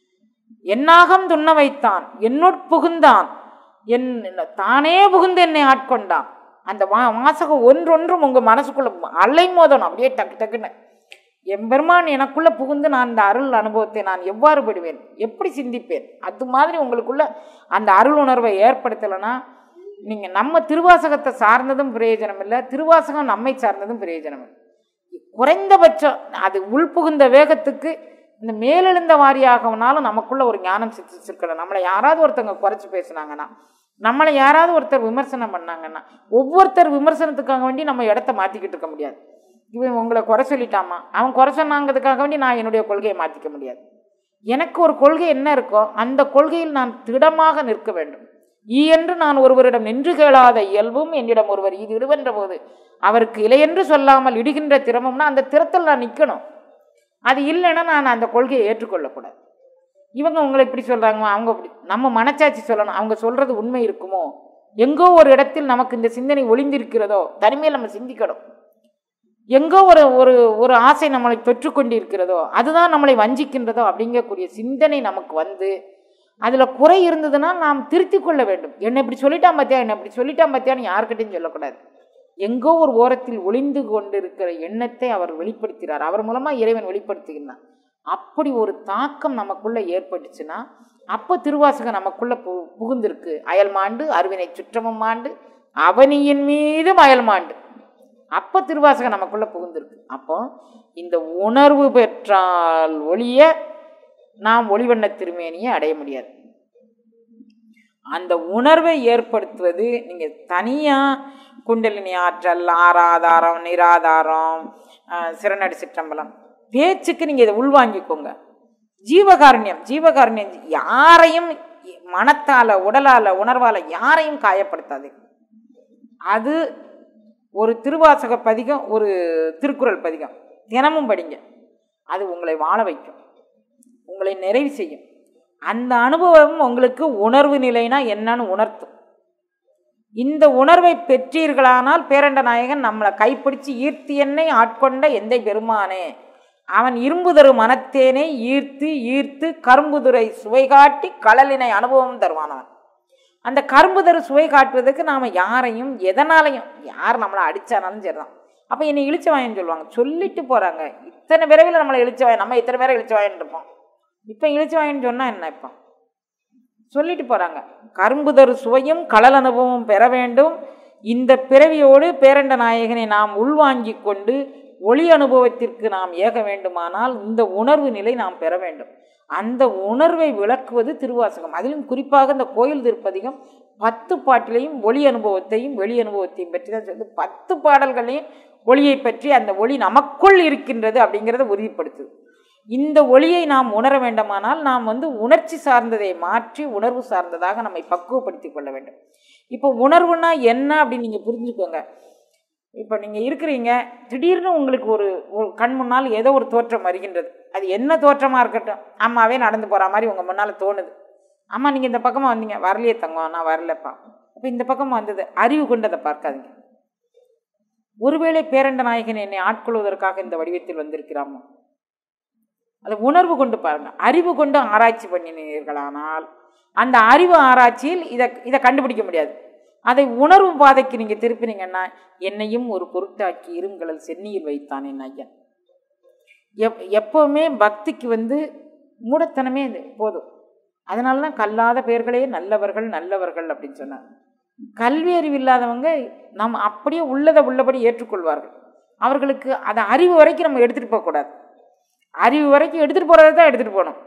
என்னாகம் துண்ண வைத்தான் என்னுட் புகுந்தான் என் தானே புகுந்து என்னை ஆட்கொண்டான் அந்த வா வாசகம் ஒன்றொன்றும் உங்கள் மனசுக்குள்ள அலை மோதணும் அப்படியே டக்கு டக்குன்னு எம்பெருமான் எனக்குள்ள புகுந்து நான் இந்த அருள் அனுபவத்தை நான் எவ்வாறு படுவேன் எப்படி சிந்திப்பேன் அது மாதிரி உங்களுக்குள்ள அந்த அருள் உணர்வை ஏற்படுத்தலைன்னா நீங்கள் நம்ம திருவாசகத்தை சார்ந்ததும் பிரயோஜனம் இல்லை திருவாசகம் நம்மை சார்ந்ததும் பிரயோஜனம் இல்லை குறைந்தபட்சம் அது உள்புகுந்த வேகத்துக்கு இந்த மேலெழுந்த வாரியாகனாலும் நமக்குள்ள ஒரு ஞானம் சித்திச்சிருக்கணும் நம்மளை யாராவது ஒருத்தவங்க குறைச்சி பேசுனாங்கன்னா நம்மளை யாராவது ஒருத்தர் விமர்சனம் பண்ணாங்கன்னா ஒவ்வொருத்தர் விமர்சனத்துக்காக வேண்டி நம்ம இடத்த மாற்றிக்கிட்டு இருக்க முடியாது இவன் உங்களை குறை சொல்லிட்டாமா அவன் குறை சொன்னாங்கிறதுக்காக வேண்டி நான் என்னுடைய கொள்கையை மாற்றிக்க முடியாது எனக்கு ஒரு கொள்கை என்ன இருக்கோ அந்த கொள்கையில் நான் திடமாக நிற்க வேண்டும் ஈ என்று நான் ஒருவரிடம் நின்று கேளாத இயல்பும் என்னிடம் ஒருவர் இது இடுவென்ற போது அவருக்கு இலையென்று சொல்லாமல் இடுகின்ற திறமம்னா அந்த திறத்தில் நான் நிற்கணும் அது இல்லைன்னா நான் அந்த கொள்கையை ஏற்றுக்கொள்ளக்கூடாது இவங்க உங்களை இப்படி சொல்கிறாங்க அவங்க அப்படி நம்ம மனச்சாட்சி சொல்லணும் அவங்க சொல்கிறது உண்மை இருக்குமோ எங்கோ ஒரு இடத்தில் நமக்கு இந்த சிந்தனை ஒளிந்திருக்கிறதோ தனிமையில் நம்ம சிந்திக்கணும் எங்கோ ஒரு ஒரு ஒரு ஆசை நம்மளை தொற்றுக்கொண்டு இருக்கிறதோ அதுதான் நம்மளை வஞ்சிக்கின்றதோ அப்படிங்கக்கூடிய சிந்தனை நமக்கு வந்து அதில் குறை இருந்ததுன்னா நாம் திருத்திக் கொள்ள வேண்டும் என்னை இப்படி சொல்லிட்டான் பார்த்தியா என்னை இப்படி சொல்லிட்டான் பார்த்தியான்னு யாருக்கிட்டையும் சொல்லக்கூடாது எங்கோ ஒரு ஓரத்தில் ஒளிந்து கொண்டிருக்கிற எண்ணத்தை அவர் வெளிப்படுத்துகிறார் அவர் மூலமாக இறைவன் வெளிப்படுத்துகிறார் அப்படி ஒரு தாக்கம் நமக்குள்ள ஏற்பட்டுச்சுன்னா அப்போ திருவாசகம் நமக்குள்ள பு புகுந்திருக்கு அயல் மாண்டு அருவினை சுற்றமும் மாண்டு அவனியின் மீதும் அயல் மாண்டு அப்போ திருவாசகம் நமக்குள்ள புகுந்திருக்கு அப்போ இந்த உணர்வு பெற்றால் ஒளிய நாம் ஒளிவண்ண திருமேனியை அடைய முடியாது அந்த உணர்வை ஏற்படுத்துவது நீங்கள் தனியாக குண்டலினி ஆற்றல் ஆராதாரம் நிராதாரம் அஹ், சிறநடி சிற்றம்பலம் பேச்சுக்கு நீங்கள் இதை உள்வாங்கிக்கோங்க ஜீவகாருண்யம் ஜீவகாருண்யம் யாரையும் மனத்தால் உடலால் உணர்வால் யாரையும் காயப்படுத்தாது அது ஒரு திருவாசக பதிகம் ஒரு திருக்குறள் பதிகம் தினமும் படிங்க அது உங்களை வாழ வைக்கும் உங்களை நிறைவு செய்யும் அந்த அனுபவம் உங்களுக்கு உணர்வு நிலைனா என்னன்னு உணர்த்தும் இந்த உணர்வை பெற்றீர்களானால் பேரண்ட நாயகன் நம்மளை கைப்பிடிச்சு ஈர்த்தி என்னை ஆட்கொண்ட எந்தை பெருமானே அவன் இரும்புதரு மனத்தேனை ஈர்த்து ஈர்த்து கரும்புதுரை சுவை காட்டி கடலினை அனுபவம் தருவானவன் அந்த கரும்புதரு சுவை காட்டுவதற்கு நாம் யாரையும் எதனாலையும் யார் நம்மளை அடித்தானாலும் சரிதான் அப்போ என்னை இழிச்சவாயன்னு சொல்லுவாங்க சொல்லிட்டு போகிறாங்க இத்தனை விரைவில் நம்மளை இழிச்சவாயன் நம்ம இத்தனை பேரை இழிச்சவாயன் இருப்போம் இப்போ இழிச்சவாயன்னு சொன்னால் என்ன இப்போ சொல்லிட்டு போகிறாங்க கரும்புதரு சுவையும் கடல் அனுபவமும் பெற வேண்டும் இந்த பிறவியோடு பேரண்ட நாயகனை நாம் உள்வாங்கி கொண்டு ஒளி அனுபவத்திற்கு நாம் ஏக வேண்டுமானால் இந்த உணர்வு நிலை நாம் பெற வேண்டும் அந்த உணர்வை விளக்குவது திருவாசகம் அதிலும் குறிப்பாக இந்த கோயில் திருப்பதிகம் பத்து பாட்டிலையும் ஒளி அனுபவத்தையும் வெளி அனுபவத்தையும் பற்றி தான் சொல்லி பத்து பாடல்களையும் ஒளியை பற்றி அந்த ஒளி நமக்குள் இருக்கின்றது அப்படிங்கிறத உறுதிப்படுத்துது இந்த ஒளியை நாம் உணர வேண்டுமானால் நாம் வந்து உணர்ச்சி சார்ந்ததை மாற்றி உணர்வு சார்ந்ததாக நம்மை பக்குவப்படுத்தி கொள்ள வேண்டும் இப்போ உணர்வுனா என்ன அப்படின்னு நீங்கள் புரிஞ்சுக்கோங்க இப்போ நீங்கள் இருக்கிறீங்க திடீர்னு உங்களுக்கு ஒரு ஒரு கண் முன்னால் ஏதோ ஒரு தோற்றம் வருகின்றது அது என்ன தோற்றமாக இருக்கட்டும் அம்மாவே நடந்து போகிற மாதிரி உங்கள் முன்னால் தோணுது அம்மா நீங்கள் இந்த பக்கமாக வந்தீங்க வரலையே தங்கம் நான் வரலப்பா அப்போ இந்த பக்கமாக வந்தது அறிவு கொண்டு அதை பார்க்காதீங்க ஒருவேளை பேரண்ட நாயகன் என்னை ஆட்கொள்வதற்காக இந்த வடிவத்தில் வந்திருக்கிறாமோ அதை உணர்வு கொண்டு பாருங்க அறிவு கொண்டு ஆராய்ச்சி பண்ணினீர்களானால் அந்த அறிவு ஆராய்ச்சியில் இதை இதை கண்டுபிடிக்க முடியாது அதை உணர்வு பாதைக்கு நீங்கள் திருப்பினீங்கன்னா என்னையும் ஒரு பொருட்டாக்கி இருங்கலல் சென்னியில் வைத்தான் என் ஐயன் எப் எப்போவுமே பக்திக்கு வந்து மூடத்தனமே இது போதும் அதனால தான் கல்லாத பேர்களே நல்லவர்கள் நல்லவர்கள் அப்படின்னு சொன்னாங்க கல்வி அறிவு இல்லாதவங்க நம்ம அப்படியே உள்ளதை உள்ளபடி ஏற்றுக்கொள்வார்கள் அவர்களுக்கு அதை அறிவு வரைக்கும் நம்ம எடுத்துகிட்டு போகக்கூடாது அறிவு வரைக்கும் எடுத்துகிட்டு போகிறத தான் எடுத்துகிட்டு போகணும்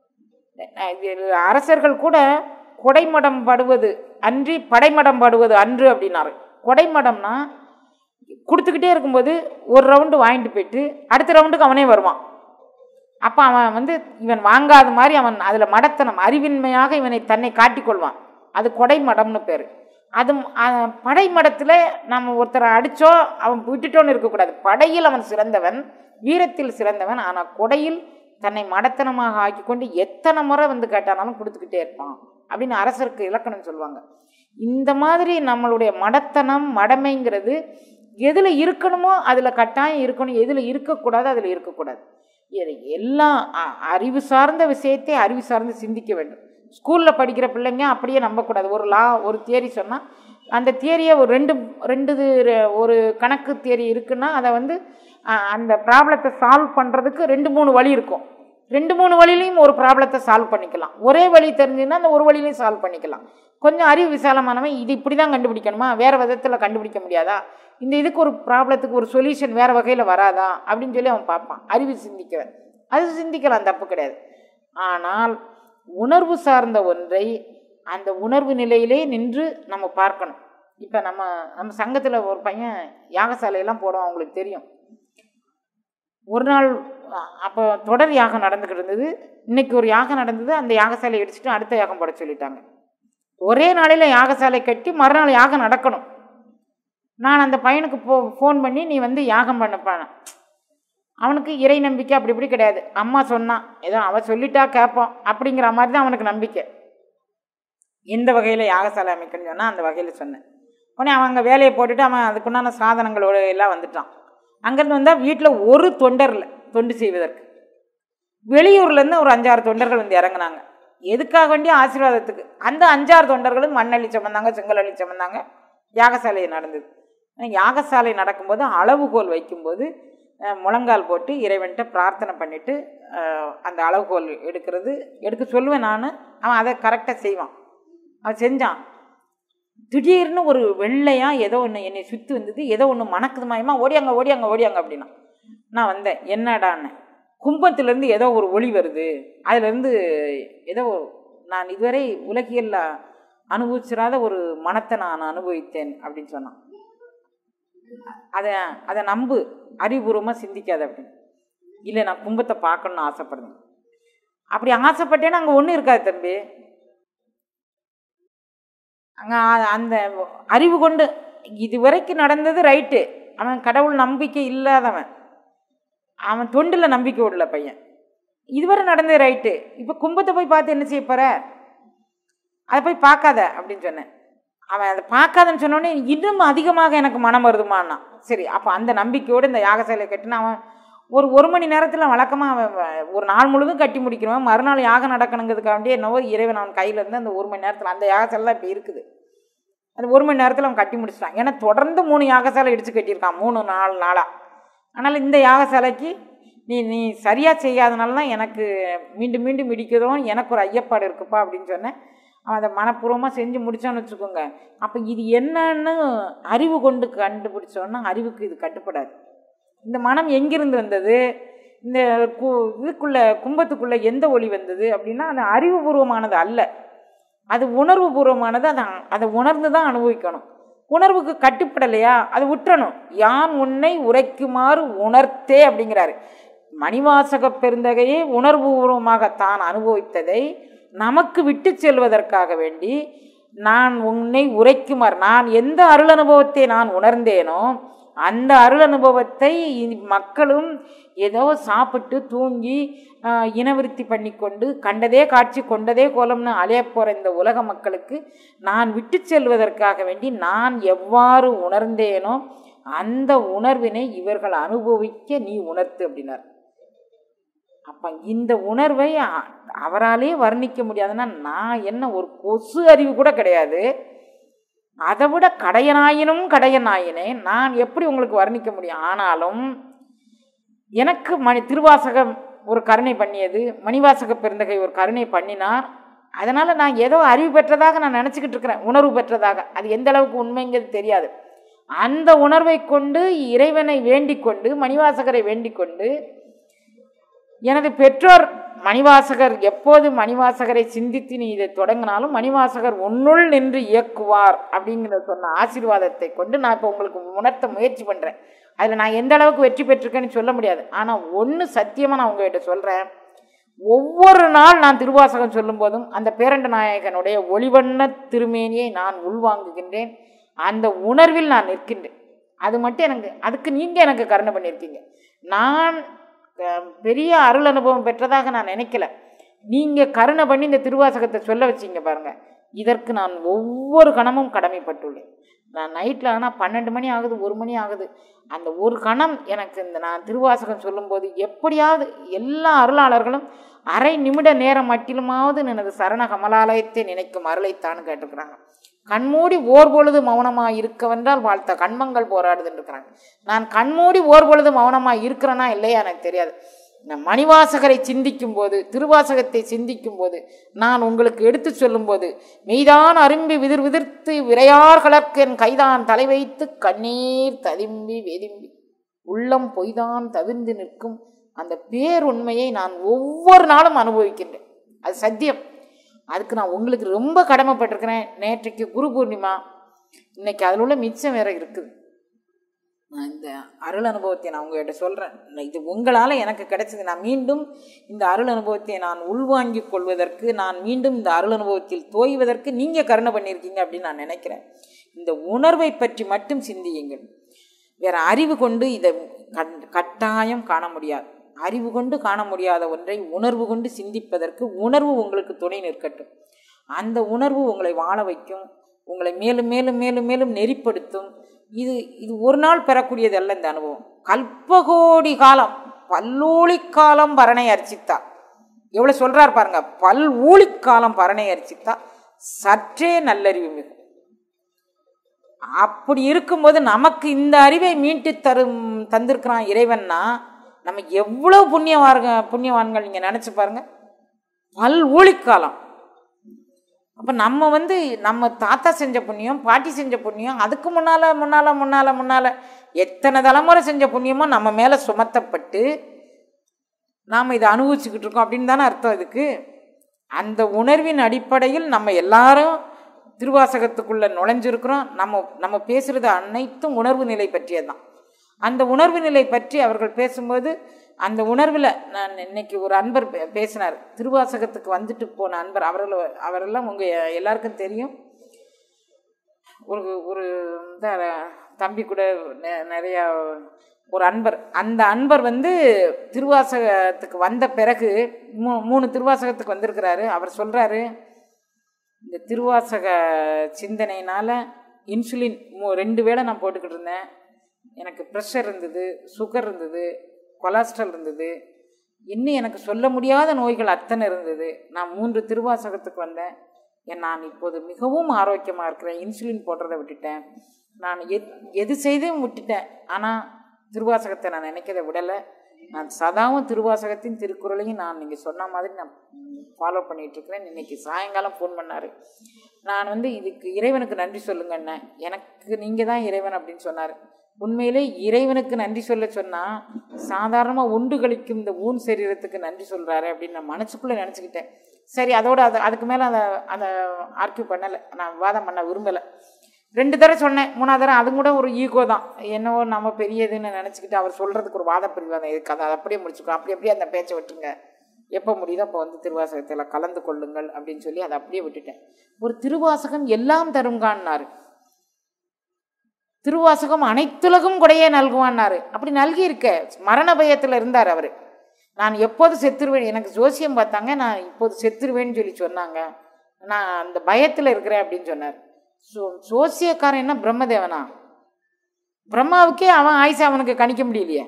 இது அரசர்கள் கூட கொடைமடம் படுவது அன்றி படைமடம் படுவது அன்று அப்படின்னாரு கொடைமடம்னா கொடுத்துக்கிட்டே இருக்கும்போது ஒரு ரவுண்டு வாங்கிட்டு போயிட்டு அடுத்த ரவுண்டுக்கு அவனே வருவான் அப்போ அவன் வந்து இவன் வாங்காத மாதிரி அவன் அதில் மடத்தனம் அறிவின்மையாக இவனை தன்னை காட்டிக்கொள்வான் அது கொடைமடம்னு பேர் அது அஹ், படைமடத்தில் நம்ம ஒருத்தரை அடித்தோ அவன் விட்டுட்டோன்னு இருக்கக்கூடாது படையில் அவன் சிறந்தவன் வீரத்தில் சிறந்தவன் ஆனால் கொடையில் தன்னை மடத்தனமாக ஆக்கிக்கொண்டு எத்தனை முறை வந்து கேட்டானாலும் கொடுத்துக்கிட்டே இருப்பான் அப்படின்னு அரசருக்கு இலக்கணம் சொல்லுவாங்க இந்த மாதிரி நம்மளுடைய மடத்தனம் மடமைங்கிறது எதில் இருக்கணுமோ அதில் கட்டாயம் இருக்கணும் எதில் இருக்கக்கூடாது அதில் இருக்கக்கூடாது இது எல்லாம் அ- அறிவு சார்ந்த விஷயத்தை அறிவு சார்ந்து சிந்திக்க வேண்டும் ஸ்கூலில் படிக்கிற பிள்ளைங்க அப்படியே நம்பக்கூடாது ஒரு லா ஒரு தியரி சொன்னால் அந்த தியரியை ஒரு ரெண்டு ரெண்டு இது ஒரு கணக்கு தியரி இருக்குன்னா அதை வந்து அ, அந்த ப்ராப்ளத்தை சால்வ் பண்ணுறதுக்கு ரெண்டு மூணு வழி இருக்கும் ரெண்டு மூணு வழியிலையும் ஒரு ப்ராப்ளத்தை சால்வ் பண்ணிக்கலாம் ஒரே வழி தெரிஞ்சுன்னா அந்த ஒரு வழியிலையும் சால்வ் பண்ணிக்கலாம் கொஞ்சம் அறிவு விசாலமானவன் இது இப்படி தான் கண்டுபிடிக்கணுமா வேறு விதத்தில் கண்டுபிடிக்க முடியாதா இந்த இதுக்கு ஒரு ப்ராப்ளத்துக்கு ஒரு சொல்யூஷன் வேறு வகையில் வராதா அப்படின்னு சொல்லி அவன் பார்ப்பான் அறிவு சிந்திக்கவன் அது சிந்திக்கலாம் தப்பு கிடையாது ஆனால் உணர்வு சார்ந்த ஒன்றை அந்த உணர்வு நிலையிலே நின்று நம்ம பார்க்கணும் இப்போ நம்ம நம்ம சங்கத்தில் ஒரு பையன் யாகசாலையெல்லாம் போடுவோம் அவங்களுக்கு தெரியும் ஒரு நாள் அ- அப்போ தொடர் யாகம் நடந்துக்கிட்டு இருந்தது இன்னைக்கு ஒரு யாகம் நடந்தது அந்த யாகசாலையை இடிச்சிட்டு அடுத்த யாகம் போட சொல்லிட்டாங்க ஒரே நாளையில் யாகசாலை கட்டி மறுநாள் யாகம் நடக்கணும் நான் அந்த பையனுக்கு போ ஃபோன் பண்ணி நீ வந்து யாகம் பண்ணப்பான அவனுக்கு இறை நம்பிக்கை அப்படி இப்படி கிடையாது அம்மா சொன்னான் ஏதோ அவ சொல்லிட்டா கேட்போம் அப்படிங்கிற மாதிரி தான் அவனுக்கு நம்பிக்கை எந்த வகையில் யாகசாலை அமைக்கணும்னு சொன்னால் அந்த வகையில் சொன்னேன் உடனே அவன் அங்கே வேலையை போட்டுட்டு அவன் அதுக்குண்டான சாதனங்களோட எல்லாம் வந்துட்டான் அங்கேருந்து வந்தால் வீட்டில் ஒரு தொண்டர் இல்லை தொண்டு செய்வதற்கு வெளியூர்லேருந்து ஒரு அஞ்சாறு தொண்டர்கள் வந்து இறங்குனாங்க எதுக்காக வேண்டிய ஆசீர்வாதத்துக்கு அந்த அஞ்சாறு தொண்டர்களும் மண்ணள்ளி சுமந்தாங்க செங்கல் அள்ளி சுமந்தாங்க யாகசாலை நடந்தது ஆனா யாகசாலை நடக்கும்போது அளவுகோல் வைக்கும்போது அஹ், முழங்கால் போட்டு இறைவன்கிட்ட பிரார்த்தனை பண்ணிட்டு அஹ், அந்த அளவுகோல் எடுக்கிறது எடுக்க சொல்லுவேன் நான் அவன் அதை கரெக்டாக செய்வான் அவன் செஞ்சான் திடீர்னு ஒரு வெள்ளையா ஏதோ ஒன்று என்னை சுற்றி வந்தது ஏதோ ஒன்று மணக்குது மாயமா ஓடியாங்க ஓடியாங்க ஓடியாங்க அப்படின்னா நான் வந்தேன் என்னடான்னு கும்பத்திலேருந்து ஏதோ ஒரு ஒளி வருது அதுலேருந்து ஏதோ நான் இதுவரை உலகியல்ல அனுபவிச்சிராத ஒரு மனத்தை நான் அனுபவித்தேன் அப்படின்னு சொன்னான் அதை அதை நம்பு அறிவுபூர்வமாக சிந்திக்காத அப்படின்னு இல்லை நான் கும்பத்தை பார்க்கணுன்னு ஆசைப்படுறேன் அப்படி ஆசைப்பட்டேன்னா அங்கே ஒன்றும் இருக்காது தம்பி அங்கே அந்த அறிவு கொண்டு இது வரைக்கும் நடந்தது ரைட்டு அவன் கடவுள் நம்பிக்கை இல்லாதவன் அவன் தொண்டில் நம்பிக்கை உள்ள பையன் இதுவரை நடந்தது ரைட்டு இப்போ கும்பத்தை போய் பார்த்து என்ன செய்ய போற அதை போய் பார்க்காத அப்படின்னு சொன்னேன் அவன் அதை பார்க்காதன்னு சொன்னோடனே இன்னும் அதிகமாக எனக்கு மனம் வருதுமான்னா சரி அப்போ அந்த நம்பிக்கையோடு இந்த யாகசாலை கட்டினா அவன் ஒரு ஒரு மணி நேரத்தில் வழக்கமாக அவன் வ- ஒரு நாள் முழுதும் கட்டி முடிக்கிறவன் மறுநாள் யாகம் நடக்கணுங்கிறதுக்காண்டியே என்னவோ இறைவன் அவன் கையில் இருந்து அந்த ஒரு மணி நேரத்தில் அந்த யாகசாலை தான் இப்போ இருக்குது அந்த ஒரு மணி நேரத்தில் அவன் கட்டி முடிச்சிட்டான் ஏன்னா தொடர்ந்து மூணு யாகசாலை இடித்து கட்டியிருக்கான் மூணு நாலு நாளாக ஆனால் இந்த யாகசாலைக்கு நீ நீ சரியாக செய்யாதனால தான் எனக்கு மீண்டும் மீண்டும் இடிக்கிறதும் எனக்கு ஒரு ஐயப்பாடு இருக்குப்பா அப்படின்னு சொன்னேன் அவன் அதை மனப்பூர்வமாக செஞ்சு முடிச்சான்னு வச்சுக்கோங்க அப்போ இது என்னன்னு அறிவு கொண்டு கண்டுபிடிச்சோன்னா அறிவுக்கு இது கட்டுப்படாது இந்த மனம் எங்கிருந்து வந்தது இந்த கு இதுக்குள்ள கும்பத்துக்குள்ள எந்த ஒளி வந்தது அப்படின்னா அது அறிவுபூர்வமானது அல்ல அது உணர்வு பூர்வமானது அதை அதை உணர்ந்து தான் அனுபவிக்கணும் உணர்வுக்கு கட்டுப்படலையா அது விட்டுறணும் யான் உன்னை உரைக்குமாறு உணர்த்தே அப்படிங்கிறாரு மணிவாசக பெருந்தகையே உணர்வுபூர்வமாக தான் அனுபவித்ததை நமக்கு விட்டு செல்வதற்காக வேண்டி நான் உன்னை உரைக்குமாறு நான் எந்த அருள் அனுபவத்தை நான் உணர்ந்தேனோ அந்த அருள் அனுபவத்தை இனி மக்களும் ஏதோ சாப்பிட்டு தூங்கி ஆஹ், இனவிருத்தி பண்ணிக்கொண்டு கண்டதே காட்சி கொண்டதே கோலம்னு அலைய போகிற இந்த உலக மக்களுக்கு நான் விட்டு செல்வதற்காக வேண்டி நான் எவ்வாறு உணர்ந்தேனோ அந்த உணர்வினை இவர்கள் அனுபவிக்க நீ உணர்த்து அப்படின்னார் அப்ப இந்த உணர்வை அ- அவராலே வர்ணிக்க முடியாதுன்னா நான் என்ன ஒரு கொசு அறிவு கூட கிடையாது அதை விட கடையனாயினும் கடையனாயினே நான் எப்படி உங்களுக்கு வர்ணிக்க முடியும் ஆனாலும் எனக்கு மணி திருவாசகம் ஒரு கருணை பண்ணியது மணிவாசக பெருந்தகை ஒரு கருணை பண்ணினார் அதனால் நான் ஏதோ அறிவு பெற்றதாக நான் நினச்சிக்கிட்டு இருக்கிறேன் உணர்வு பெற்றதாக அது எந்த அளவுக்கு உண்மைங்கிறது தெரியாது அந்த உணர்வை கொண்டு இறைவனை வேண்டிக் கொண்டு மணிவாசகரை வேண்டிக் கொண்டு எனது பெற்றோர் மணிவாசகர் எப்போது மணிவாசகரை சிந்தித்து நீ இதை தொடங்கினாலும் மணிவாசகர் உன்னுள் நின்று இயக்குவார் அப்படிங்கிற சொன்ன ஆசீர்வாதத்தை கொண்டு நான் இப்போ உங்களுக்கு உணர்த்த முயற்சி பண்ணுறேன் அதில் நான் எந்த அளவுக்கு வெற்றி பெற்றிருக்கேன்னு சொல்ல முடியாது ஆனால் ஒன்று சத்தியமாக நான் உங்ககிட்ட சொல்கிறேன் ஒவ்வொரு நாள் நான் திருவாசகம் சொல்லும்போதும் அந்த பேரண்ட நாயகனுடைய ஒளிவண்ண திருமேனியை நான் உள்வாங்குகின்றேன் அந்த உணர்வில் நான் நிற்கின்றேன் அது மட்டும் எனக்கு அதுக்கு நீங்கள் எனக்கு கருணை பண்ணியிருக்கீங்க நான் அஹ், பெரிய அருள் அனுபவம் பெற்றதாக நான் நினைக்கல நீங்கள் கருணை பண்ணி இந்த திருவாசகத்தை சொல்ல வச்சீங்க பாருங்க இதற்கு நான் ஒவ்வொரு கணமும் கடமைப்பட்டுள்ளேன் நான் நைட்டில் ஆனால் பன்னெண்டு மணி ஆகுது ஒரு மணி ஆகுது அந்த ஒரு கணம் எனக்கு இந்த நான் திருவாசகம் சொல்லும்போது எப்படியாவது எல்லா அருளாளர்களும் அரை நிமிட நேரம் மட்டிலுமாவது எனது சரண கமலாலயத்தை நினைக்கும் அருளைத்தான்னு கேட்டிருக்கிறாங்க கண்மூடி ஓர் பொழுது மௌனமாக இருக்கவென்றால் வாழ்த்த கண்மங்கள் போராடுதுன்னு இருக்கிறாங்க நான் கண்மூடி ஓர் பொழுது மௌனமாக இருக்கிறேனா இல்லையா எனக்கு தெரியாது நான் மணிவாசகரை சிந்திக்கும் போது திருவாசகத்தை சிந்திக்கும் போது நான் உங்களுக்கு எடுத்து சொல்லும்போது மெய்தான் அரும்பி விதிர் விதிர்த்து விரையார் கலர்க்கென் கைதான் தலை வைத்து கண்ணீர் ததும்பி வெதும்பி உள்ளம் பொய்தான் தவிர்ந்து நிற்கும் அந்த பேருண்மையை நான் ஒவ்வொரு நாளும் அனுபவிக்கின்றேன் அது சத்தியம் அதுக்கு நான் உங்களுக்கு ரொம்ப கடமைப்பட்டிருக்கிறேன் நேற்றைக்கு குரு பூர்ணிமா இன்னைக்கு அதில் உள்ள மிச்சம் வேற இருக்குது நான் இந்த அருள் அனுபவத்தை நான் உங்ககிட்ட சொல்கிறேன் இது உங்களால் எனக்கு கிடைச்சது நான் மீண்டும் இந்த அருள் அனுபவத்தை நான் உள்வாங்கிக் கொள்வதற்கு நான் மீண்டும் இந்த அருள் அனுபவத்தில் தோய்வதற்கு நீங்கள் கருணை பண்ணியிருக்கீங்க அப்படின்னு நான் நினைக்கிறேன் இந்த உணர்வை பற்றி மட்டும் சிந்தியுங்கள் வேற அறிவு கொண்டு இதை கண் கட்டாயம் காண முடியாது அறிவு கொண்டு காண முடியாத ஒன்றை உணர்வு கொண்டு சிந்திப்பதற்கு உணர்வு உங்களுக்கு துணை நிற்கட்டும் அந்த உணர்வு உங்களை வாழ வைக்கும் உங்களை மேலும் மேலும் மேலும் மேலும் நெறிப்படுத்தும் இது இது ஒரு நாள் பெறக்கூடியது அல்ல இந்த அனுபவம் கல்பகோடி காலம் பல்லூழிக்காலம் பரணை அர்ச்சித்தா எவ்வளோ சொல்றார் பாருங்க பல் ஊழிக்காலம் பரணை அர்ச்சித்தா சற்றே நல்லறிவு மிகும் அப்படி இருக்கும்போது நமக்கு இந்த அறிவை மீட்டு தரும் தந்திருக்கிறான் இறைவன்னா நம்ம எவ்வளோ புண்ணியவார்க புண்ணியவான்கள் நீங்கள் நினச்சி பாருங்க பல் ஊழிக்காலம் அப்போ நம்ம வந்து நம்ம தாத்தா செஞ்ச புண்ணியம் பாட்டி செஞ்ச புண்ணியம் அதுக்கு முன்னால் முன்னால் முன்னால் முன்னால் எத்தனை தலைமுறை செஞ்ச புண்ணியமோ நம்ம மேலே சுமத்தப்பட்டு நாம் இதை அனுபவிச்சுக்கிட்டு இருக்கோம் அப்படின்னு தானே அர்த்தம் இதுக்கு அந்த உணர்வின் அடிப்படையில் நம்ம எல்லாரும் திருவாசகத்துக்குள்ளே நுழைஞ்சிருக்கிறோம் நம்ம நம்ம பேசுகிறது அனைத்தும் உணர்வு நிலை பற்றியது தான் அந்த உணர்வு நிலை பற்றி அவர்கள் பேசும்போது அந்த உணர்வில் நான் இன்னைக்கு ஒரு அன்பர் பே- பேசினார் திருவாசகத்துக்கு வந்துட்டு போன அன்பர் அவர்கள் அவரெல்லாம் உங்கள் எல்லாருக்கும் தெரியும் ஒரு ஒரு இந்த தம்பி கூட நெ- நிறையா ஒரு அன்பர் அந்த அன்பர் வந்து திருவாசகத்துக்கு வந்த பிறகு மூ மூணு திருவாசகத்துக்கு வந்திருக்கிறாரு அவர் சொல்கிறாரு இந்த திருவாசக சிந்தனையினால் இன்சுலின் மூ ரெண்டு வேளை நான் போட்டுக்கிட்டு இருந்தேன் எனக்கு ப்ரெஷர் இருந்தது சுகர் இருந்தது கொலஸ்ட்ரால் இருந்தது இன்னும் எனக்கு சொல்ல முடியாத நோய்கள் அத்தனை இருந்தது நான் மூன்று திருவாசகத்துக்கு வந்தேன் என் நான் இப்போது மிகவும் ஆரோக்கியமாக இருக்கிறேன் இன்சுலின் போடுறதை விட்டுட்டேன் நான் எத் எது செய்தும் விட்டுட்டேன் ஆனால் திருவாசகத்தை நான் நினைக்கிறத விடலை நான் சதாவும் திருவாசகத்தின் திருக்குறளையும் நான் நீங்கள் சொன்ன மாதிரி நான் ஃபாலோ பண்ணிகிட்ருக்கிறேன் இன்னைக்கு சாயங்காலம் ஃபோன் பண்ணார் நான் வந்து இதுக்கு இறைவனுக்கு நன்றி சொல்லுங்க அண்ணன் எனக்கு நீங்கள் தான் இறைவன் அப்படின்னு சொன்னார் உண்மையிலே இறைவனுக்கு நன்றி சொல்ல சொன்னால் சாதாரணமாக உண்டு கழிக்கும் இந்த ஊன் சரீரத்துக்கு நன்றி சொல்கிறாரு அப்படின்னு நான் மனசுக்குள்ளே நினச்சிக்கிட்டேன் சரி அதோட அது அதுக்கு மேலே அதை அதை ஆர்கியூ பண்ணலை நான் வாதம் பண்ண விரும்பலை ரெண்டு தடவை சொன்னேன் மூணாவது தடவை அது கூட ஒரு ஈகோ தான் என்னவோ நம்ம பெரியதுன்னு நினச்சிக்கிட்டு அவர் சொல்கிறதுக்கு ஒரு வாத பிரிவாதம் இருக்கு அதை அப்படியே முடிச்சுக்கோ அப்படி அப்படியே அந்த பேச்சை விட்டுருங்க எப்போ முடியுதோ அப்போ வந்து திருவாசகத்தில் கலந்து கொள்ளுங்கள் அப்படின்னு சொல்லி அதை அப்படியே விட்டுட்டேன் ஒரு திருவாசகம் எல்லாம் தருங்கான்னாரு திருவாசகம் அனைத்துலகும் கொடையே நல்குவான்னாரு அப்படி நல்கி இருக்க மரண பயத்தில் இருந்தார் அவர் நான் எப்போது செத்துருவேன் எனக்கு ஜோசியம் பார்த்தாங்க நான் இப்போது செத்துருவேன்னு சொல்லி சொன்னாங்க நான் அந்த பயத்தில் இருக்கிறேன் அப்படின்னு சொன்னார் சோ ஜோசியக்காரன் என்ன பிரம்மதேவனா பிரம்மாவுக்கே அவன் ஆயுசை அவனுக்கு கணிக்க முடியலையே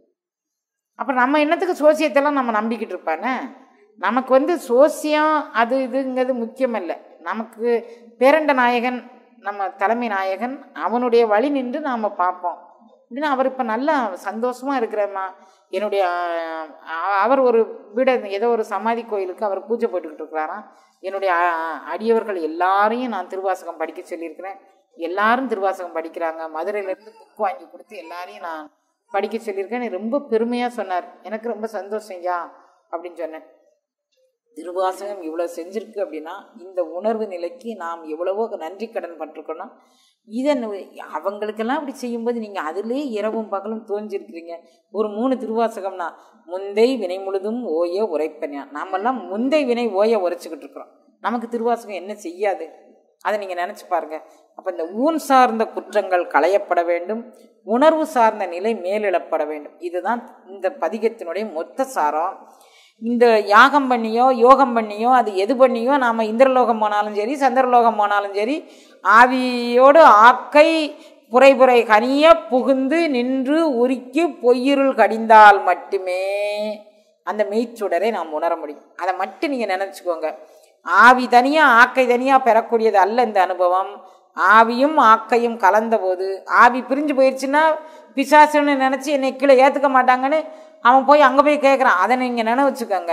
அப்போ நம்ம என்னத்துக்கு சோசியத்தெல்லாம் நம்ம நம்பிக்கிட்டு இருப்பானே நமக்கு வந்து சோசியம் அது இதுங்கிறது முக்கியம் இல்லை நமக்கு பேரண்ட நாயகன் நம்ம தலைமை நாயகன் அவனுடைய வழி நின்று நாம் பார்ப்போம் அப்படின்னா அவர் இப்போ நல்லா சந்தோஷமாக இருக்கிறம்மா என்னுடைய ஆஹ், அவர் ஒரு வீட ஏதோ ஒரு சமாதி கோயிலுக்கு அவர் பூஜை போட்டுக்கிட்டு இருக்கிறாராம் என்னுடைய ஆஹ், அடியவர்கள் எல்லாரையும் நான் திருவாசகம் படிக்க சொல்லியிருக்கிறேன் எல்லாரும் திருவாசகம் படிக்கிறாங்க மதுரையிலேருந்து புக் வாங்கி கொடுத்து எல்லாரையும் நான் படிக்க சொல்லியிருக்கேன் ரொம்ப பெருமையாக சொன்னார் எனக்கு ரொம்ப சந்தோஷம் ஐயா அப்படின்னு சொன்னேன் திருவாசகம் இவ்வளோ செஞ்சிருக்கு அப்படின்னா இந்த உணர்வு நிலைக்கு நாம் எவ்வளவோ நன்றி கடன் பட்டிருக்கோன்னா இதை நு- அவங்களுக்கெல்லாம் அப்படி செய்யும்போது நீங்கள் அதிலே இரவும் பகலும் தோஞ்சிருக்கிறீங்க ஒரு மூணு திருவாசகம்னா முந்தை வினை முழுதும் ஓய உரைப்பனியா நாமெல்லாம் முந்தை வினை ஓய உரைச்சிக்கிட்டு இருக்கிறோம் நமக்கு திருவாசகம் என்ன செய்யாது அதை நீங்கள் நினச்சி பாருங்க அப்போ இந்த ஊன் சார்ந்த குற்றங்கள் களையப்பட வேண்டும் உணர்வு சார்ந்த நிலை மேலிடப்பட வேண்டும் இதுதான் இந்த பதிகத்தினுடைய மொத்த சாரம் இந்த யாகம் பண்ணியோ யோகம் பண்ணியோ அது எது பண்ணியோ நாம் இந்திரலோகம் போனாலும் சரி சந்திரலோகம் போனாலும் சரி ஆவியோடு ஆக்கை புரைபுரை கனிய புகுந்து நின்று உருக்கி பொய்யிருள் கடிந்தால் மட்டுமே அந்த மெய்ச்சுடரை நாம் உணர முடியும் அதை மட்டும் நீங்கள் நினச்சிக்கோங்க ஆவி தனியாக ஆக்கை தனியாக பெறக்கூடியது அல்ல இந்த அனுபவம் ஆவியும் ஆக்கையும் கலந்தபோது ஆவி பிரிஞ்சு போயிடுச்சுன்னா பிசாசுன்னு நினச்சி என்னை கீழே ஏற்றுக்க மாட்டாங்கன்னு அவன் போய் அங்கே போய் கேட்குறான் அதை நீங்கள் நினைவச்சுக்கோங்க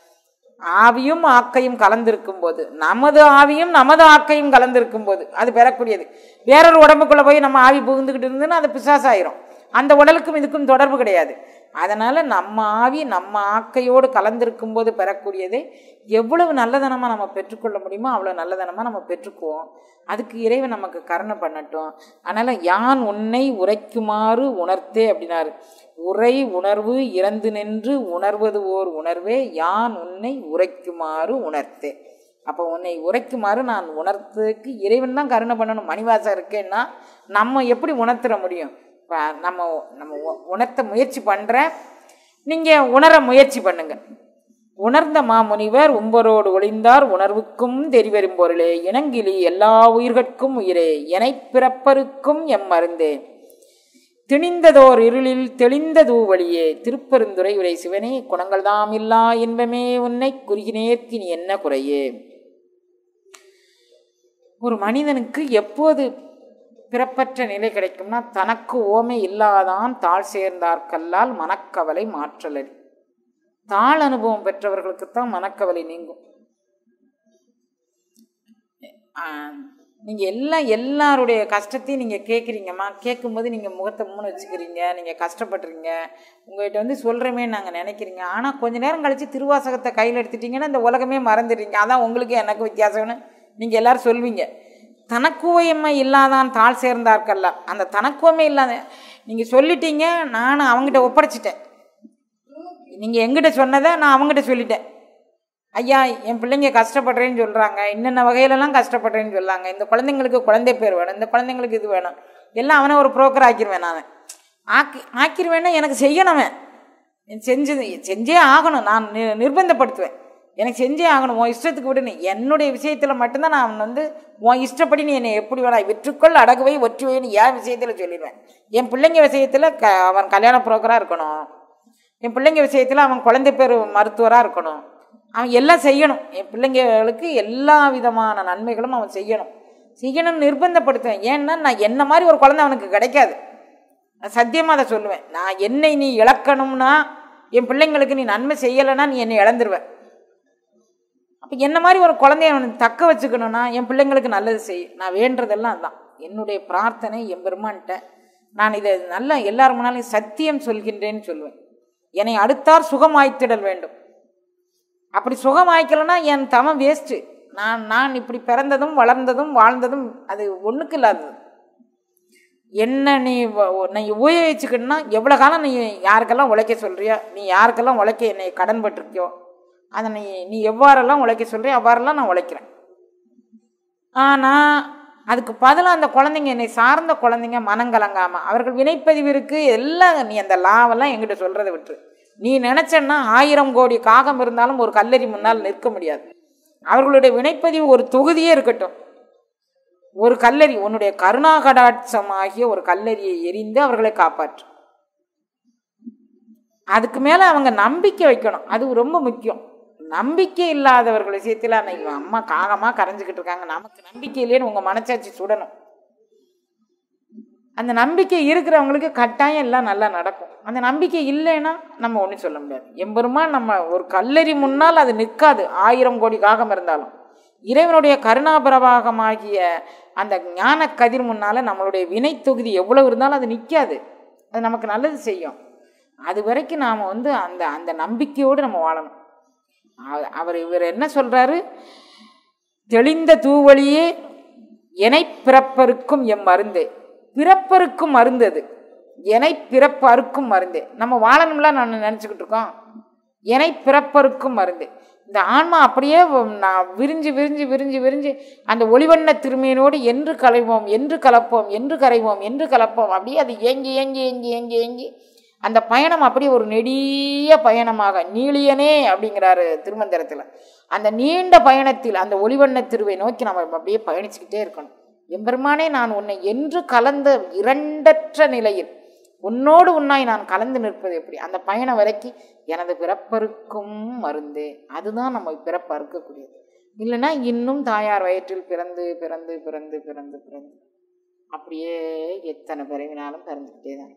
ஆவியும் ஆக்கையும் கலந்திருக்கும் போது நமது ஆவியும் நமது ஆக்கையும் கலந்திருக்கும் போது அது பெறக்கூடியது வேறொரு உடம்புக்குள்ளே போய் நம்ம ஆவி புகுந்துக்கிட்டு இருந்ததுன்னா அது பிசாசாயிரும் அந்த உடலுக்கும் இதுக்கும் தொடர்பு கிடையாது அதனால் நம்ம ஆவி நம்ம ஆக்கையோடு கலந்திருக்கும் போது பெறக்கூடியதை எவ்வளவு நல்லதனமாக நம்ம பெற்றுக்கொள்ள முடியுமோ அவ்வளோ நல்லதனமாக நம்ம பெற்றுக்குவோம் அதுக்கு இறைவன் நமக்கு கருணை பண்ணட்டும் அதனால் யான் உன்னை உரைக்குமாறு உணர்த்தே அப்படின்னாரு உரை உணர்வு இறந்து நின்று உணர்வது ஓர் உணர்வே யான் உன்னை உரைக்குமாறு உணர்த்தே அப்போ உன்னை உரைக்குமாறு நான் உணர்த்ததுக்கு இறைவன் தான் கருணை பண்ணணும் மணிவாசம் இருக்கேன்னா நம்ம எப்படி உணர்த்திட முடியும் இப்போ நம்ம நம்ம உ- உணர்த்த முயற்சி பண்ணுறேன் நீங்கள் உணர முயற்சி பண்ணுங்க உணர்ந்த மாமுனிவர் உம்பரோடு ஒளிந்தார் உணர்வுக்கும் தெரிவரும் பொருளே இனங்கிலி எல்லா உயிர்கட்கும் உயிரே எனைப் பிறப்பருக்கும் எம் மருந்தே திணிந்ததோர் இருளில் தெளிந்த தூவழியே திருப்பெருந்துரை உரை சிவனே குணங்கள் தாம் இல்லா இன்பமே உன்னை குறுகினேற்கு நீ என்ன குறையே ஒரு மனிதனுக்கு எப்போது பிறப்பற்ற நிலை கிடைக்கும்னா தனக்கு ஓமை இல்லாதான் தாழ் சேர்ந்தார்கல்லால் மனக்கவலை மாற்றலறி தாழ் அனுபவம் பெற்றவர்களுக்குத்தான் மனக்கவலை நீங்கும் நீங்கள் எல்லாம் எல்லாருடைய கஷ்டத்தையும் நீங்கள் கேட்குறீங்கம்மா கேட்கும்போது நீங்கள் முகத்தை மூணு வச்சுக்கிறீங்க நீங்கள் கஷ்டப்படுறீங்க உங்கள்கிட்ட வந்து சொல்கிறமே நாங்கள் நினைக்கிறீங்க ஆனால் கொஞ்ச நேரம் கழித்து திருவாசகத்தை கையில் எடுத்துட்டீங்கன்னா இந்த உலகமே மறந்துடுறீங்க அதான் உங்களுக்கு எனக்கு வித்தியாசம்னு நீங்கள் எல்லாரும் சொல்வீங்க தனக்குவயமை இல்லாதான் தாழ் சேர்ந்தார்கல்ல அந்த தனக்குவமே இல்லாத நீங்கள் சொல்லிட்டீங்க நான் அவங்ககிட்ட ஒப்படைச்சிட்டேன் நீங்கள் எங்கிட்ட சொன்னதை நான் அவங்ககிட்ட சொல்லிட்டேன் ஐயா என் பிள்ளைங்க கஷ்டப்படுறேன்னு சொல்கிறாங்க இன்னென்ன வகையிலலாம் கஷ்டப்படுறேன்னு சொல்லாங்க இந்த குழந்தைங்களுக்கு குழந்தை பேர் வேணும் இந்த குழந்தைங்களுக்கு இது வேணும் எல்லாம் அவனை ஒரு புரோக்கர் ஆக்கிடுவேன் நான் ஆக்கி ஆக்கிடுவேன்னா எனக்கு செய்யணும் அவன் செஞ்சது செஞ்சே ஆகணும் நான் நி- நிர்பந்தப்படுத்துவேன் எனக்கு செஞ்சே ஆகணும் உன் இஷ்டத்துக்கு விடுன்னு என்னுடைய விஷயத்தில் மட்டும்தான் நான் அவன் வந்து உன் இஷ்டப்படி நீ என்னை எப்படி வேணா விற்றுக்கொள் அடகுவை ஒற்றுவைன்னு என் விஷயத்தில் சொல்லிடுவேன் என் பிள்ளைங்க விஷயத்தில் க அவன் கல்யாண புரோக்கராக இருக்கணும் என் பிள்ளைங்க விஷயத்தில் அவன் குழந்தை பேர் மருத்துவராக இருக்கணும் அவன் எல்லாம் செய்யணும் என் பிள்ளைங்களுக்கு எல்லா விதமான நன்மைகளும் அவன் செய்யணும் செய்யணும்னு நிர்பந்தப்படுத்துவேன் ஏன்னா நான் என்ன மாதிரி ஒரு குழந்தை அவனுக்கு கிடைக்காது நான் சத்தியமாக அதை சொல்லுவேன் நான் என்னை நீ இழக்கணும்னா என் பிள்ளைங்களுக்கு நீ நன்மை செய்யலைன்னா நீ என்னை இழந்துருவேன் அப்போ என்ன மாதிரி ஒரு குழந்தைய அவனுக்கு தக்க வச்சுக்கணும்னா என் பிள்ளைங்களுக்கு நல்லது செய் நான் வேண்டதெல்லாம் அதான் என்னுடைய பிரார்த்தனை என் பெருமான்ட்ட நான் இதை நல்லா எல்லார் முன்னாலையும் சத்தியம் சொல்கின்றேன்னு சொல்லுவேன் என்னை அடுத்தார் சுகமாய்த்திடல் வேண்டும் அப்படி சுகமாய்க்கலைன்னா என் தமம் வேஸ்ட்டு நான் நான் இப்படி பிறந்ததும் வளர்ந்ததும் வாழ்ந்ததும் அது ஒன்றுக்கு இல்லாதது என்ன நீ வ- நீ உபயோகிச்சுக்கணும்னா எவ்வளோ காலம் நீ யாருக்கெல்லாம் உழைக்க சொல்கிறியோ நீ யாருக்கெல்லாம் உழைக்க என்னை கடன் பட்டிருக்கியோ அதை நீ நீ எவ்வாறெல்லாம் உழைக்க சொல்கிறியோ அவ்வாறெல்லாம் நான் உழைக்கிறேன் ஆனால் அதுக்கு பதிலாக அந்த குழந்தைங்க என்னை சார்ந்த குழந்தைங்க மனம் கலங்காமல் அவர்கள் வினைப்பதிவு இருக்கு எல்லாம் நீ அந்த லாவெல்லாம் எங்கிட்ட சொல்கிறத விட்டுரு நீ நினச்சன்னா ஆயிரம் கோடி காகம் இருந்தாலும் ஒரு கல்லறி முன்னால் நிற்க முடியாது அவர்களுடைய வினைப்பதிவு ஒரு தொகுதியே இருக்கட்டும் ஒரு கல்லறி உன்னுடைய கருணாகடாட்சமாகிய ஒரு கல்லறியை எரிந்து அவர்களை காப்பாற்று அதுக்கு மேலே அவங்க நம்பிக்கை வைக்கணும் அது ரொம்ப முக்கியம் நம்பிக்கை இல்லாதவர்கள் விஷயத்தில் அன்னைக்கு அம்மா காகமாக கரைஞ்சிக்கிட்டு இருக்காங்க நமக்கு நம்பிக்கை இல்லைன்னு உங்கள் மனசாட்சி சுடணும் அந்த நம்பிக்கை இருக்கிறவங்களுக்கு கட்டாயம் எல்லாம் நல்லா நடக்கும் அந்த நம்பிக்கை இல்லைன்னா நம்ம ஒன்றும் சொல்ல முடியாது எம்பெருமா நம்ம ஒரு கல்லறி முன்னால் அது நிற்காது ஆயிரம் கோடி காகம் இருந்தாலும் இறைவனுடைய கருணாபிரவாகமாகிய அந்த ஞான கதிர் முன்னால் நம்மளுடைய வினை தொகுதி எவ்வளவு இருந்தாலும் அது நிற்காது அது நமக்கு நல்லது செய்யும் அது வரைக்கும் நாம் வந்து அந்த அந்த நம்பிக்கையோடு நம்ம வாழணும் அவ- அவர் இவர் என்ன சொல்றாரு தெளிந்த தூவழியே எனை பிறப்பருக்கும் எம் மருந்தே பிறப்பருக்கும் மருந்து அது எனை பிறப்பு அறுக்கும் மருந்து நம்ம வாழணும்ல நான் நினச்சிக்கிட்டு இருக்கோம் எனை பிறப்பருக்கும் மருந்து இந்த ஆன்மா அப்படியே வ- நான் விரிஞ்சு விரிஞ்சு விரிஞ்சு விரிஞ்சு அந்த ஒளிவண்ண திருமையினோடு என்று கலைவோம் என்று கலப்போம் என்று கரைவோம் என்று கலப்போம் அப்படியே அது ஏங்கி ஏங்கி ஏங்கி ஏங்கி ஏங்கி அந்த பயணம் அப்படியே ஒரு நெடிய பயணமாக நீளியனே அப்படிங்கிறாரு திருமந்திரத்தில் அந்த நீண்ட பயணத்தில் அந்த ஒளிவண்ண திருவை நோக்கி நம்ம அப்படியே பயணிச்சுக்கிட்டே இருக்கணும் எம்பெருமானே நான் உன்னை என்று கலந்த இரண்டற்ற நிலையில் உன்னோடு உன்னாய் நான் கலந்து நிற்பது எப்படி அந்த பயணம் வரைக்கும் எனது பிறப்பருக்கும் மருந்தே அதுதான் நம்ம பிறப்பு அறுக்கக்கூடியது இல்லைன்னா இன்னும் தாயார் வயிற்றில் பிறந்து பிறந்து பிறந்து பிறந்து பிறந்து அப்படியே எத்தனை பிறவினாலும் பிறந்துக்கிட்டே தான்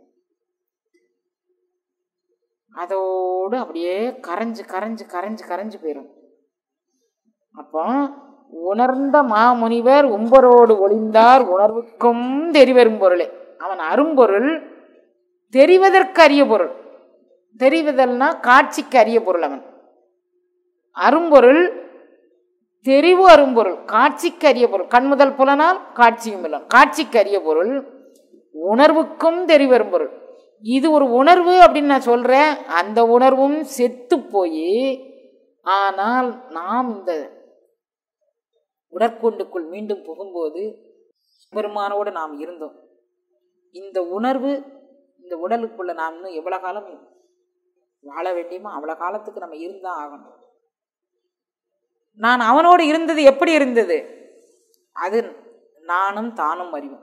அதோடு அப்படியே கரைஞ்சு கரைஞ்சு கரைஞ்சு கரைஞ்சு போயிடும் அப்போ உணர்ந்த மாமுனிவர் உம்பரோடு ஒளிந்தார் உணர்வுக்கும் தெரிவரும் பொருளே அவன் அரும்பொருள் தெரிவதற்கு அரிய பொருள் தெரிவதல்னா காட்சிக்கு அரிய பொருள் அவன் அரும்பொருள் தெரிவு அரும்பொருள் காட்சிக்கு அரிய பொருள் கண்முதல் புலனால் காட்சியும் இல்லை காட்சிக்கு அரிய பொருள் உணர்வுக்கும் தெரிவரும் பொருள் இது ஒரு உணர்வு அப்படின்னு நான் சொல்றேன் அந்த உணர்வும் செத்து போய் ஆனால் நாம் இந்த உடற்கொண்டுக்குள் மீண்டும் புகும்போது பெருமானோடு நாம் இருந்தோம் இந்த உணர்வு இந்த உடலுக்குள்ள நாம் இன்னும் எவ்வளோ காலம் வாழ வேண்டியமோ அவ்வளோ காலத்துக்கு நம்ம இருந்தால் ஆகணும் நான் அவனோடு இருந்தது எப்படி இருந்தது அது நானும் தானும் அறிவோம்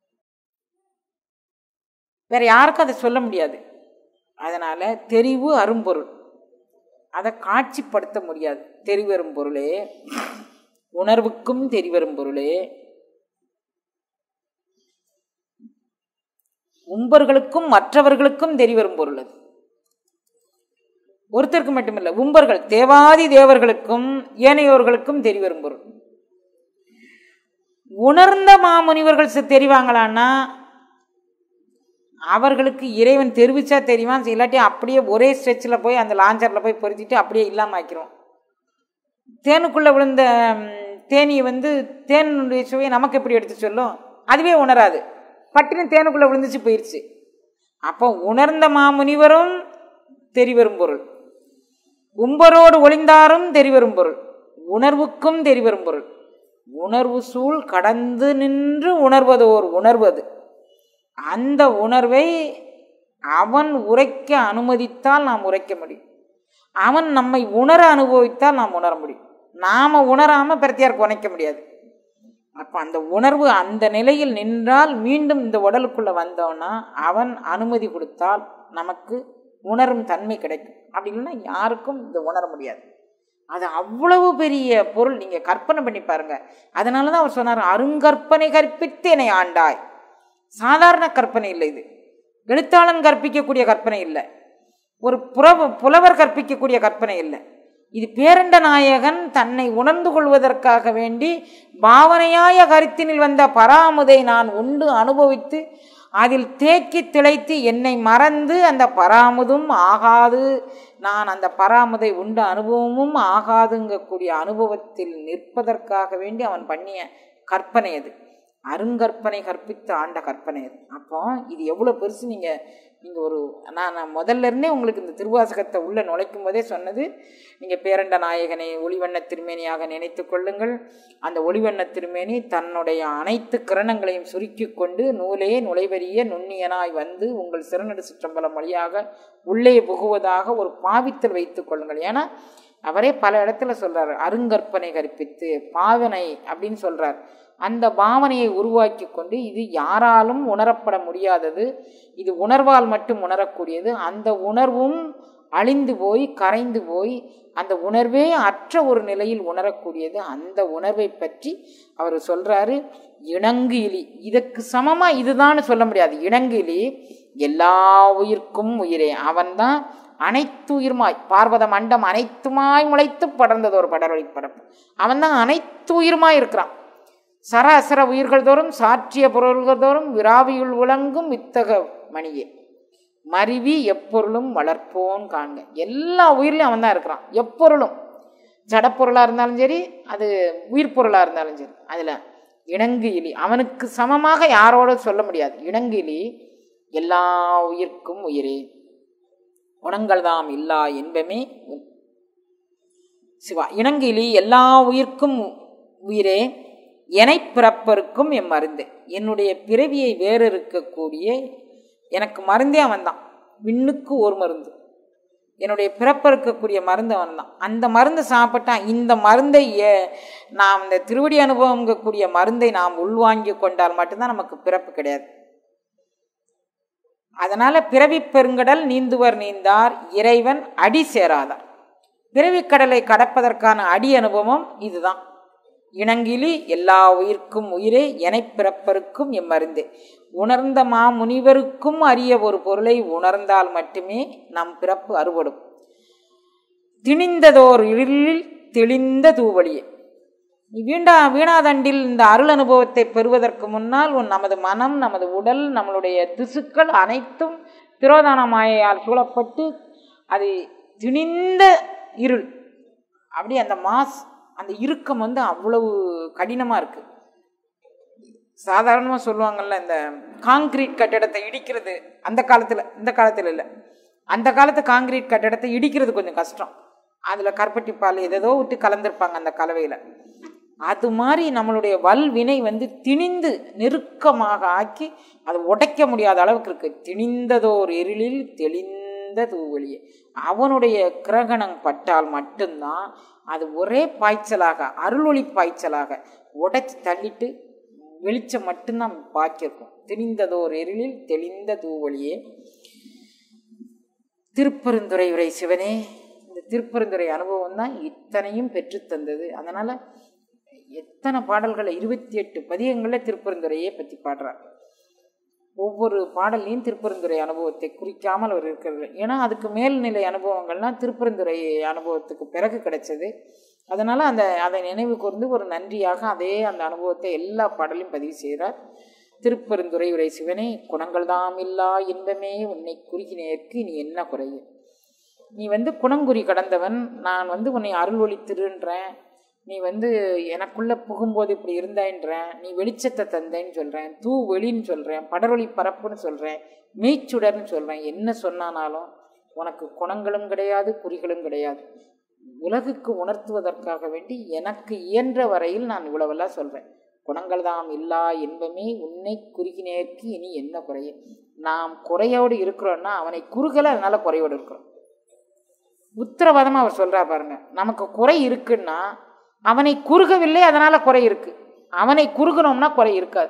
வேற யாருக்கும் அதை சொல்ல முடியாது அதனால தெரிவு அரும்பொருள் அதை காட்சிப்படுத்த முடியாது தெரிவரும் பொருளே உணர்வுக்கும் தெரிவரும் பொருளே உம்பர்களுக்கும் மற்றவர்களுக்கும் தெரிவரும் பொருள் அது ஒருத்தருக்கு மட்டுமில்லை உம்பர்கள் தேவாதி தேவர்களுக்கும் ஏனையோர்களுக்கும் தெரிவரும் பொருள் உணர்ந்த மாமுனிவர்கள் செ- தெரிவாங்களான்னா அவர்களுக்கு இறைவன் தெரிவிச்சா தெரியுமா இல்லாட்டி அப்படியே ஒரே ஸ்ட்ரெச்சில் போய் அந்த லாஞ்சரில் போய் பொருத்திட்டு அப்படியே இல்லாமல் ஆக்கிரும் தேனுக்குள்ளே விழுந்த ம், தேனியை வந்து தேனுடைய சுவையை நமக்கு எப்படி எடுத்து சொல்லும் அதுவே உணராது பட்டினு தேனுக்குள்ளே விழுந்துச்சு போயிடுச்சு அப்போ உணர்ந்த மாமுனிவரும் தெரிவரும் பொருள் உம்பரோடு ஒளிந்தாரும் தெரிவரும் பொருள் உணர்வுக்கும் தெரிவரும் பொருள் உணர்வு சூழ் கடந்து நின்று உணர்வது ஓர் உணர்வது அந்த உணர்வை அவன் உரைக்க அனுமதித்தால் நாம் உரைக்க முடியும் அவன் நம்மை உணர அனுபவித்தால் நாம் உணர முடியும் நாம உணராம பிரத்தியாருக்கு உணைக்க முடியாது அப்போ அந்த உணர்வு அந்த நிலையில் நின்றால் மீண்டும் இந்த உடலுக்குள்ள வந்தோன்னா அவன் அனுமதி கொடுத்தால் நமக்கு உணரும் தன்மை கிடைக்கும் அப்படி இல்லைன்னா யாருக்கும் இந்த உணர முடியாது அது அவ்வளவு பெரிய பொருள் நீங்க கற்பனை பண்ணி பாருங்க அதனால தான் அவர் சொன்னார் அருங்கற்பனை கற்பித்து என்னை ஆண்டாய் சாதாரண கற்பனை இல்லை இது எழுத்தாளன் கற்பிக்கக்கூடிய கற்பனை இல்லை ஒரு புறவ புலவர் கற்பிக்கக்கூடிய கற்பனை இல்லை இது பேரண்ட நாயகன் தன்னை உணர்ந்து கொள்வதற்காக வேண்டி பாவனையாய கருத்தினில் வந்த பராமுதை நான் உண்டு அனுபவித்து அதில் தேக்கி திளைத்து என்னை மறந்து அந்த பராமுதும் ஆகாது நான் அந்த பராமுதை உண்ட அனுபவமும் ஆகாதுங்கக்கூடிய அனுபவத்தில் நிற்பதற்காக வேண்டி அவன் பண்ணிய கற்பனை அது அருங்கற்பனை கற்பித்து ஆண்ட கற்பனை அது. அப்போ இது எவ்வளோ பெருசு நீங்கள் நீங்கள் ஒரு நான் நான் முதல்ல இருந்தே உங்களுக்கு இந்த திருவாசகத்தை உள்ளே நுழைக்கும் போதே சொன்னது நீங்கள் பேரண்ட நாயகனை ஒளிவண்ண திருமேனியாக நினைத்து கொள்ளுங்கள் அந்த ஒளிவண்ண திருமேனி தன்னுடைய அனைத்து கிரணங்களையும் சுருக்கி கொண்டு நூலே நுழைவரிய நுண்ணியனாய் வந்து உங்கள் சிறநடு சிற்றம்பலம் வழியாக உள்ளே புகுவதாக ஒரு பாவித்தல் வைத்துக் கொள்ளுங்கள் ஏன்னா அவரே பல இடத்துல சொல்றார் அருங்கற்பனை கற்பித்து பாவனை அப்படின்னு சொல்றார் அந்த பாவனையை உருவாக்கி கொண்டு இது யாராலும் உணரப்பட முடியாதது இது உணர்வால் மட்டும் உணரக்கூடியது அந்த உணர்வும் அழிந்து போய் கரைந்து போய் அந்த உணர்வே அற்ற ஒரு நிலையில் உணரக்கூடியது அந்த உணர்வை பற்றி அவர் சொல்றாரு இணங்கு இலி இதற்கு சமமா இதுதான் சொல்ல முடியாது இணங்கு இலி எல்லா உயிர்க்கும் உயிரே அவன்தான் அனைத்து உயிர்மாய் பார்வத மண்டம் அனைத்துமாய் முளைத்து படர்ந்தது ஒரு படரொளி படப்பு அவன்தான் அனைத்து உயிர்மாய் இருக்கிறான் சராசர உயிர்கள் தோறும் சாற்றிய பொருள்கள் தோறும் விராவியுள் விளங்கும் வித்தக மணியே மருவி எப்பொருளும் வளர்ப்போன் காண்க எல்லா உயிர்லையும் அவன் தான் இருக்கிறான் எப்பொருளும் ஜடப்பொருளாக இருந்தாலும் சரி அது உயிர் பொருளாக இருந்தாலும் சரி அதில் இணங்கு இலி அவனுக்கு சமமாக யாரோட சொல்ல முடியாது இணங்கு இலி எல்லா உயிர்க்கும் உயிரே குணங்கள் தாம் இல்லா என்பமே உன். சிவா இணங்கிலி எல்லா உயிர்க்கும் உயிரே எனை பிறப்பருக்கும் என் மருந்தே என்னுடைய பிறவியை வேறு இருக்கக்கூடிய எனக்கு மருந்தே அவன்தான் விண்ணுக்கு ஒரு மருந்து என்னுடைய பிறப்பு இருக்கக்கூடிய மருந்து அவன் தான் அந்த மருந்து சாப்பிட்டா இந்த மருந்தை ஏ- நாம் இந்த திருவடி அனுபவங்கக்கூடிய மருந்தை நாம் உள்வாங்கி கொண்டால் மட்டும்தான் நமக்கு பிறப்பு கிடையாது அதனால பிறவி பெருங்கடல் நீந்துவர் நீந்தார் இறைவன் அடி சேராதார் பிறவிக் கடலை கடப்பதற்கான அடி அனுபவம் இதுதான் இணங்கிலி எல்லா உயிர்க்கும் உயிரே எனைப் பிறப்பருக்கும் எம்மருந்தே உணர்ந்த மாமுனிவருக்கும் அரிய ஒரு பொருளை உணர்ந்தால் மட்டுமே நம் பிறப்பு அறுபடும் திணிந்ததோர் இருளில் தெளிந்த தூவழியே நீ வீண்டா வீணாதண்டில் இந்த அருள் அனுபவத்தை பெறுவதற்கு முன்னால் உன் நமது மனம் நமது உடல் நம்மளுடைய திசுக்கள் அனைத்தும் திரோதான மாயையால் சூழப்பட்டு அது திணிந்த இருள் அப்படி அந்த மாஸ் அந்த இறுக்கம் வந்து அவ்வளவு கடினமாக இருக்கு சாதாரணமாக சொல்லுவாங்கல்ல இந்த காங்கிரீட் கட்டிடத்தை இடிக்கிறது அந்த காலத்தில் இந்த காலத்தில் இல்லை அந்த காலத்து காங்கிரீட் கட்டிடத்தை இடிக்கிறது கொஞ்சம் கஷ்டம் அதில் கருப்பட்டி பால் எதேதோ விட்டு கலந்துருப்பாங்க அந்த கலவையில் அது மாதிரி நம்மளுடைய வல்வினை வந்து திணிந்து நெருக்கமாக ஆக்கி அதை உடைக்க முடியாத அளவுக்கு இருக்கு திணிந்ததோர் இருளில் தெளிந்த தூவெளியே அவனுடைய கிரகணம் பட்டால் மட்டும்தான் அது ஒரே பாய்ச்சலாக அருளொளி பாய்ச்சலாக உடைச்சி தள்ளிட்டு வெளிச்சம் மட்டும்தான் பாக்கியிருக்கும் திணிந்ததோர் எரிலில் தெளிந்த தூவொளியே திருப்பெருந்துறை உரை சிவனே இந்த திருப்பெருந்துறை அனுபவம் தான் இத்தனையும் பெற்றுத் தந்தது அதனால எத்தனை பாடல்களை இருபத்தி எட்டு பதியங்களில் திருப்பெருந்துறையை பற்றி பாடுறார் ஒவ்வொரு பாடல்லையும் திருப்பெருந்துறை அனுபவத்தை குறிக்காமல் அவர் இருக்கிறது ஏன்னா அதுக்கு மேல்நிலை அனுபவங்கள்லாம் திருப்பெருந்துறை அனுபவத்துக்கு பிறகு கிடைச்சது அதனால் அந்த அதை நினைவு கூர்ந்து ஒரு நன்றியாக அதே அந்த அனுபவத்தை எல்லா பாடலையும் பதிவு செய்கிறார் திருப்பெருந்துறை உரை சிவனே குணங்கள் தாம் இல்லா இன்பமே உன்னை குறுகினேற்கு நீ என்ன குறைய நீ வந்து குணங்குறி கடந்தவன் நான் வந்து உன்னை அருள் ஒளி திருன்றேன் நீ வந்து எனக்குள்ள புகும்போது இப்படி இருந்தாயின்றேன் நீ வெளிச்சத்தை தந்தேன்னு சொல்கிறேன் தூ வெளின்னு சொல்கிறேன் படரொளி பரப்புன்னு சொல்கிறேன் மெய்ச்சுடர்னு சொல்கிறேன் என்ன சொன்னானாலும் உனக்கு குணங்களும் கிடையாது குறிகளும் கிடையாது உலகுக்கு உணர்த்துவதற்காக வேண்டி எனக்கு இயன்ற வரையில் நான் இவ்வளவெல்லாம் சொல்கிறேன் குணங்கள் தாம் இல்லா இன்பமே உன்னை குறுகினேற்கு இனி என்ன குறைய நாம் குறையோடு இருக்கிறோன்னா அவனை குறுகலை அதனால குறையோடு இருக்கிறோம் உத்தரவாதமாக அவர் சொல்றா பாருங்க நமக்கு குறை இருக்குன்னா அவனை குறுகவில்லை அதனால குறை இருக்கு அவனை குறுகணும்னா குறை இருக்காது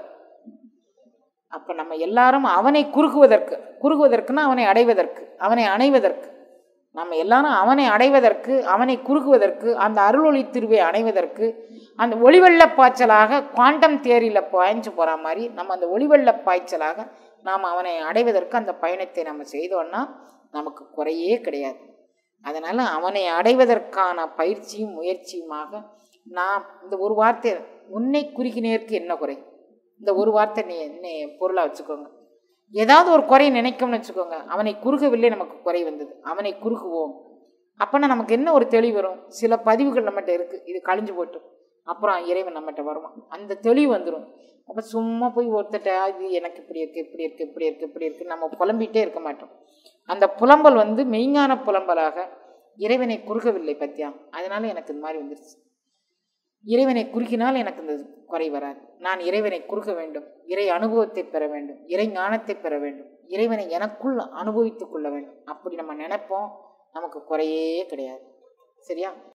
அப்ப நம்ம எல்லாரும் அவனை குறுகுவதற்கு குறுகுவதற்குன்னா அவனை அடைவதற்கு அவனை அணைவதற்கு நம்ம எல்லாரும் அவனை அடைவதற்கு அவனை குறுகுவதற்கு அந்த அருளொளி திருவை அடைவதற்கு அந்த ஒளிவெள்ள பாய்ச்சலாக குவாண்டம் தியரியில் பாய்ஞ்சு போகிற மாதிரி நம்ம அந்த ஒளிவெள்ள பாய்ச்சலாக நாம் அவனை அடைவதற்கு அந்த பயணத்தை நம்ம செய்தோன்னா நமக்கு குறையே கிடையாது அதனால் அவனை அடைவதற்கான பயிற்சியும் முயற்சியுமாக நான் இந்த ஒரு வார்த்தை உன்னை குறுகினேற்கு என்ன குறை இந்த ஒரு வார்த்தை நீ என்ன பொருளாக வச்சுக்கோங்க ஏதாவது ஒரு குறை நினைக்கும்னு வச்சுக்கோங்க அவனை குறுகவில்லை நமக்கு குறை வந்தது அவனை குறுகுவோம் அப்போனா நமக்கு என்ன ஒரு தெளிவு வரும் சில பதிவுகள் நம்மகிட்ட இருக்குது இது கழிஞ்சு போட்டும் அப்புறம் இறைவன் நம்மகிட்ட வருவான் அந்த தெளிவு வந்துடும் அப்போ சும்மா போய் ஒருத்தட்ட இது எனக்கு இப்படி இருக்கு இப்படி இருக்கு இப்படி இருக்கு இப்படி இருக்கு நம்ம புலம்பிட்டே இருக்க மாட்டோம் அந்த புலம்பல் வந்து மெய்ஞான புலம்பலாக இறைவனை குறுகவில்லை பத்தியா அதனால எனக்கு இந்த மாதிரி வந்துருச்சு இறைவனை குறுக்கினால் எனக்கு இந்த குறை வராது நான் இறைவனை குறுக்க வேண்டும் இறை அனுபவத்தை பெற வேண்டும் இறை ஞானத்தை பெற வேண்டும் இறைவனை எனக்குள் அனுபவித்துக் கொள்ள வேண்டும் அப்படி நம்ம நினைப்போம் நமக்கு குறையே கிடையாது சரியா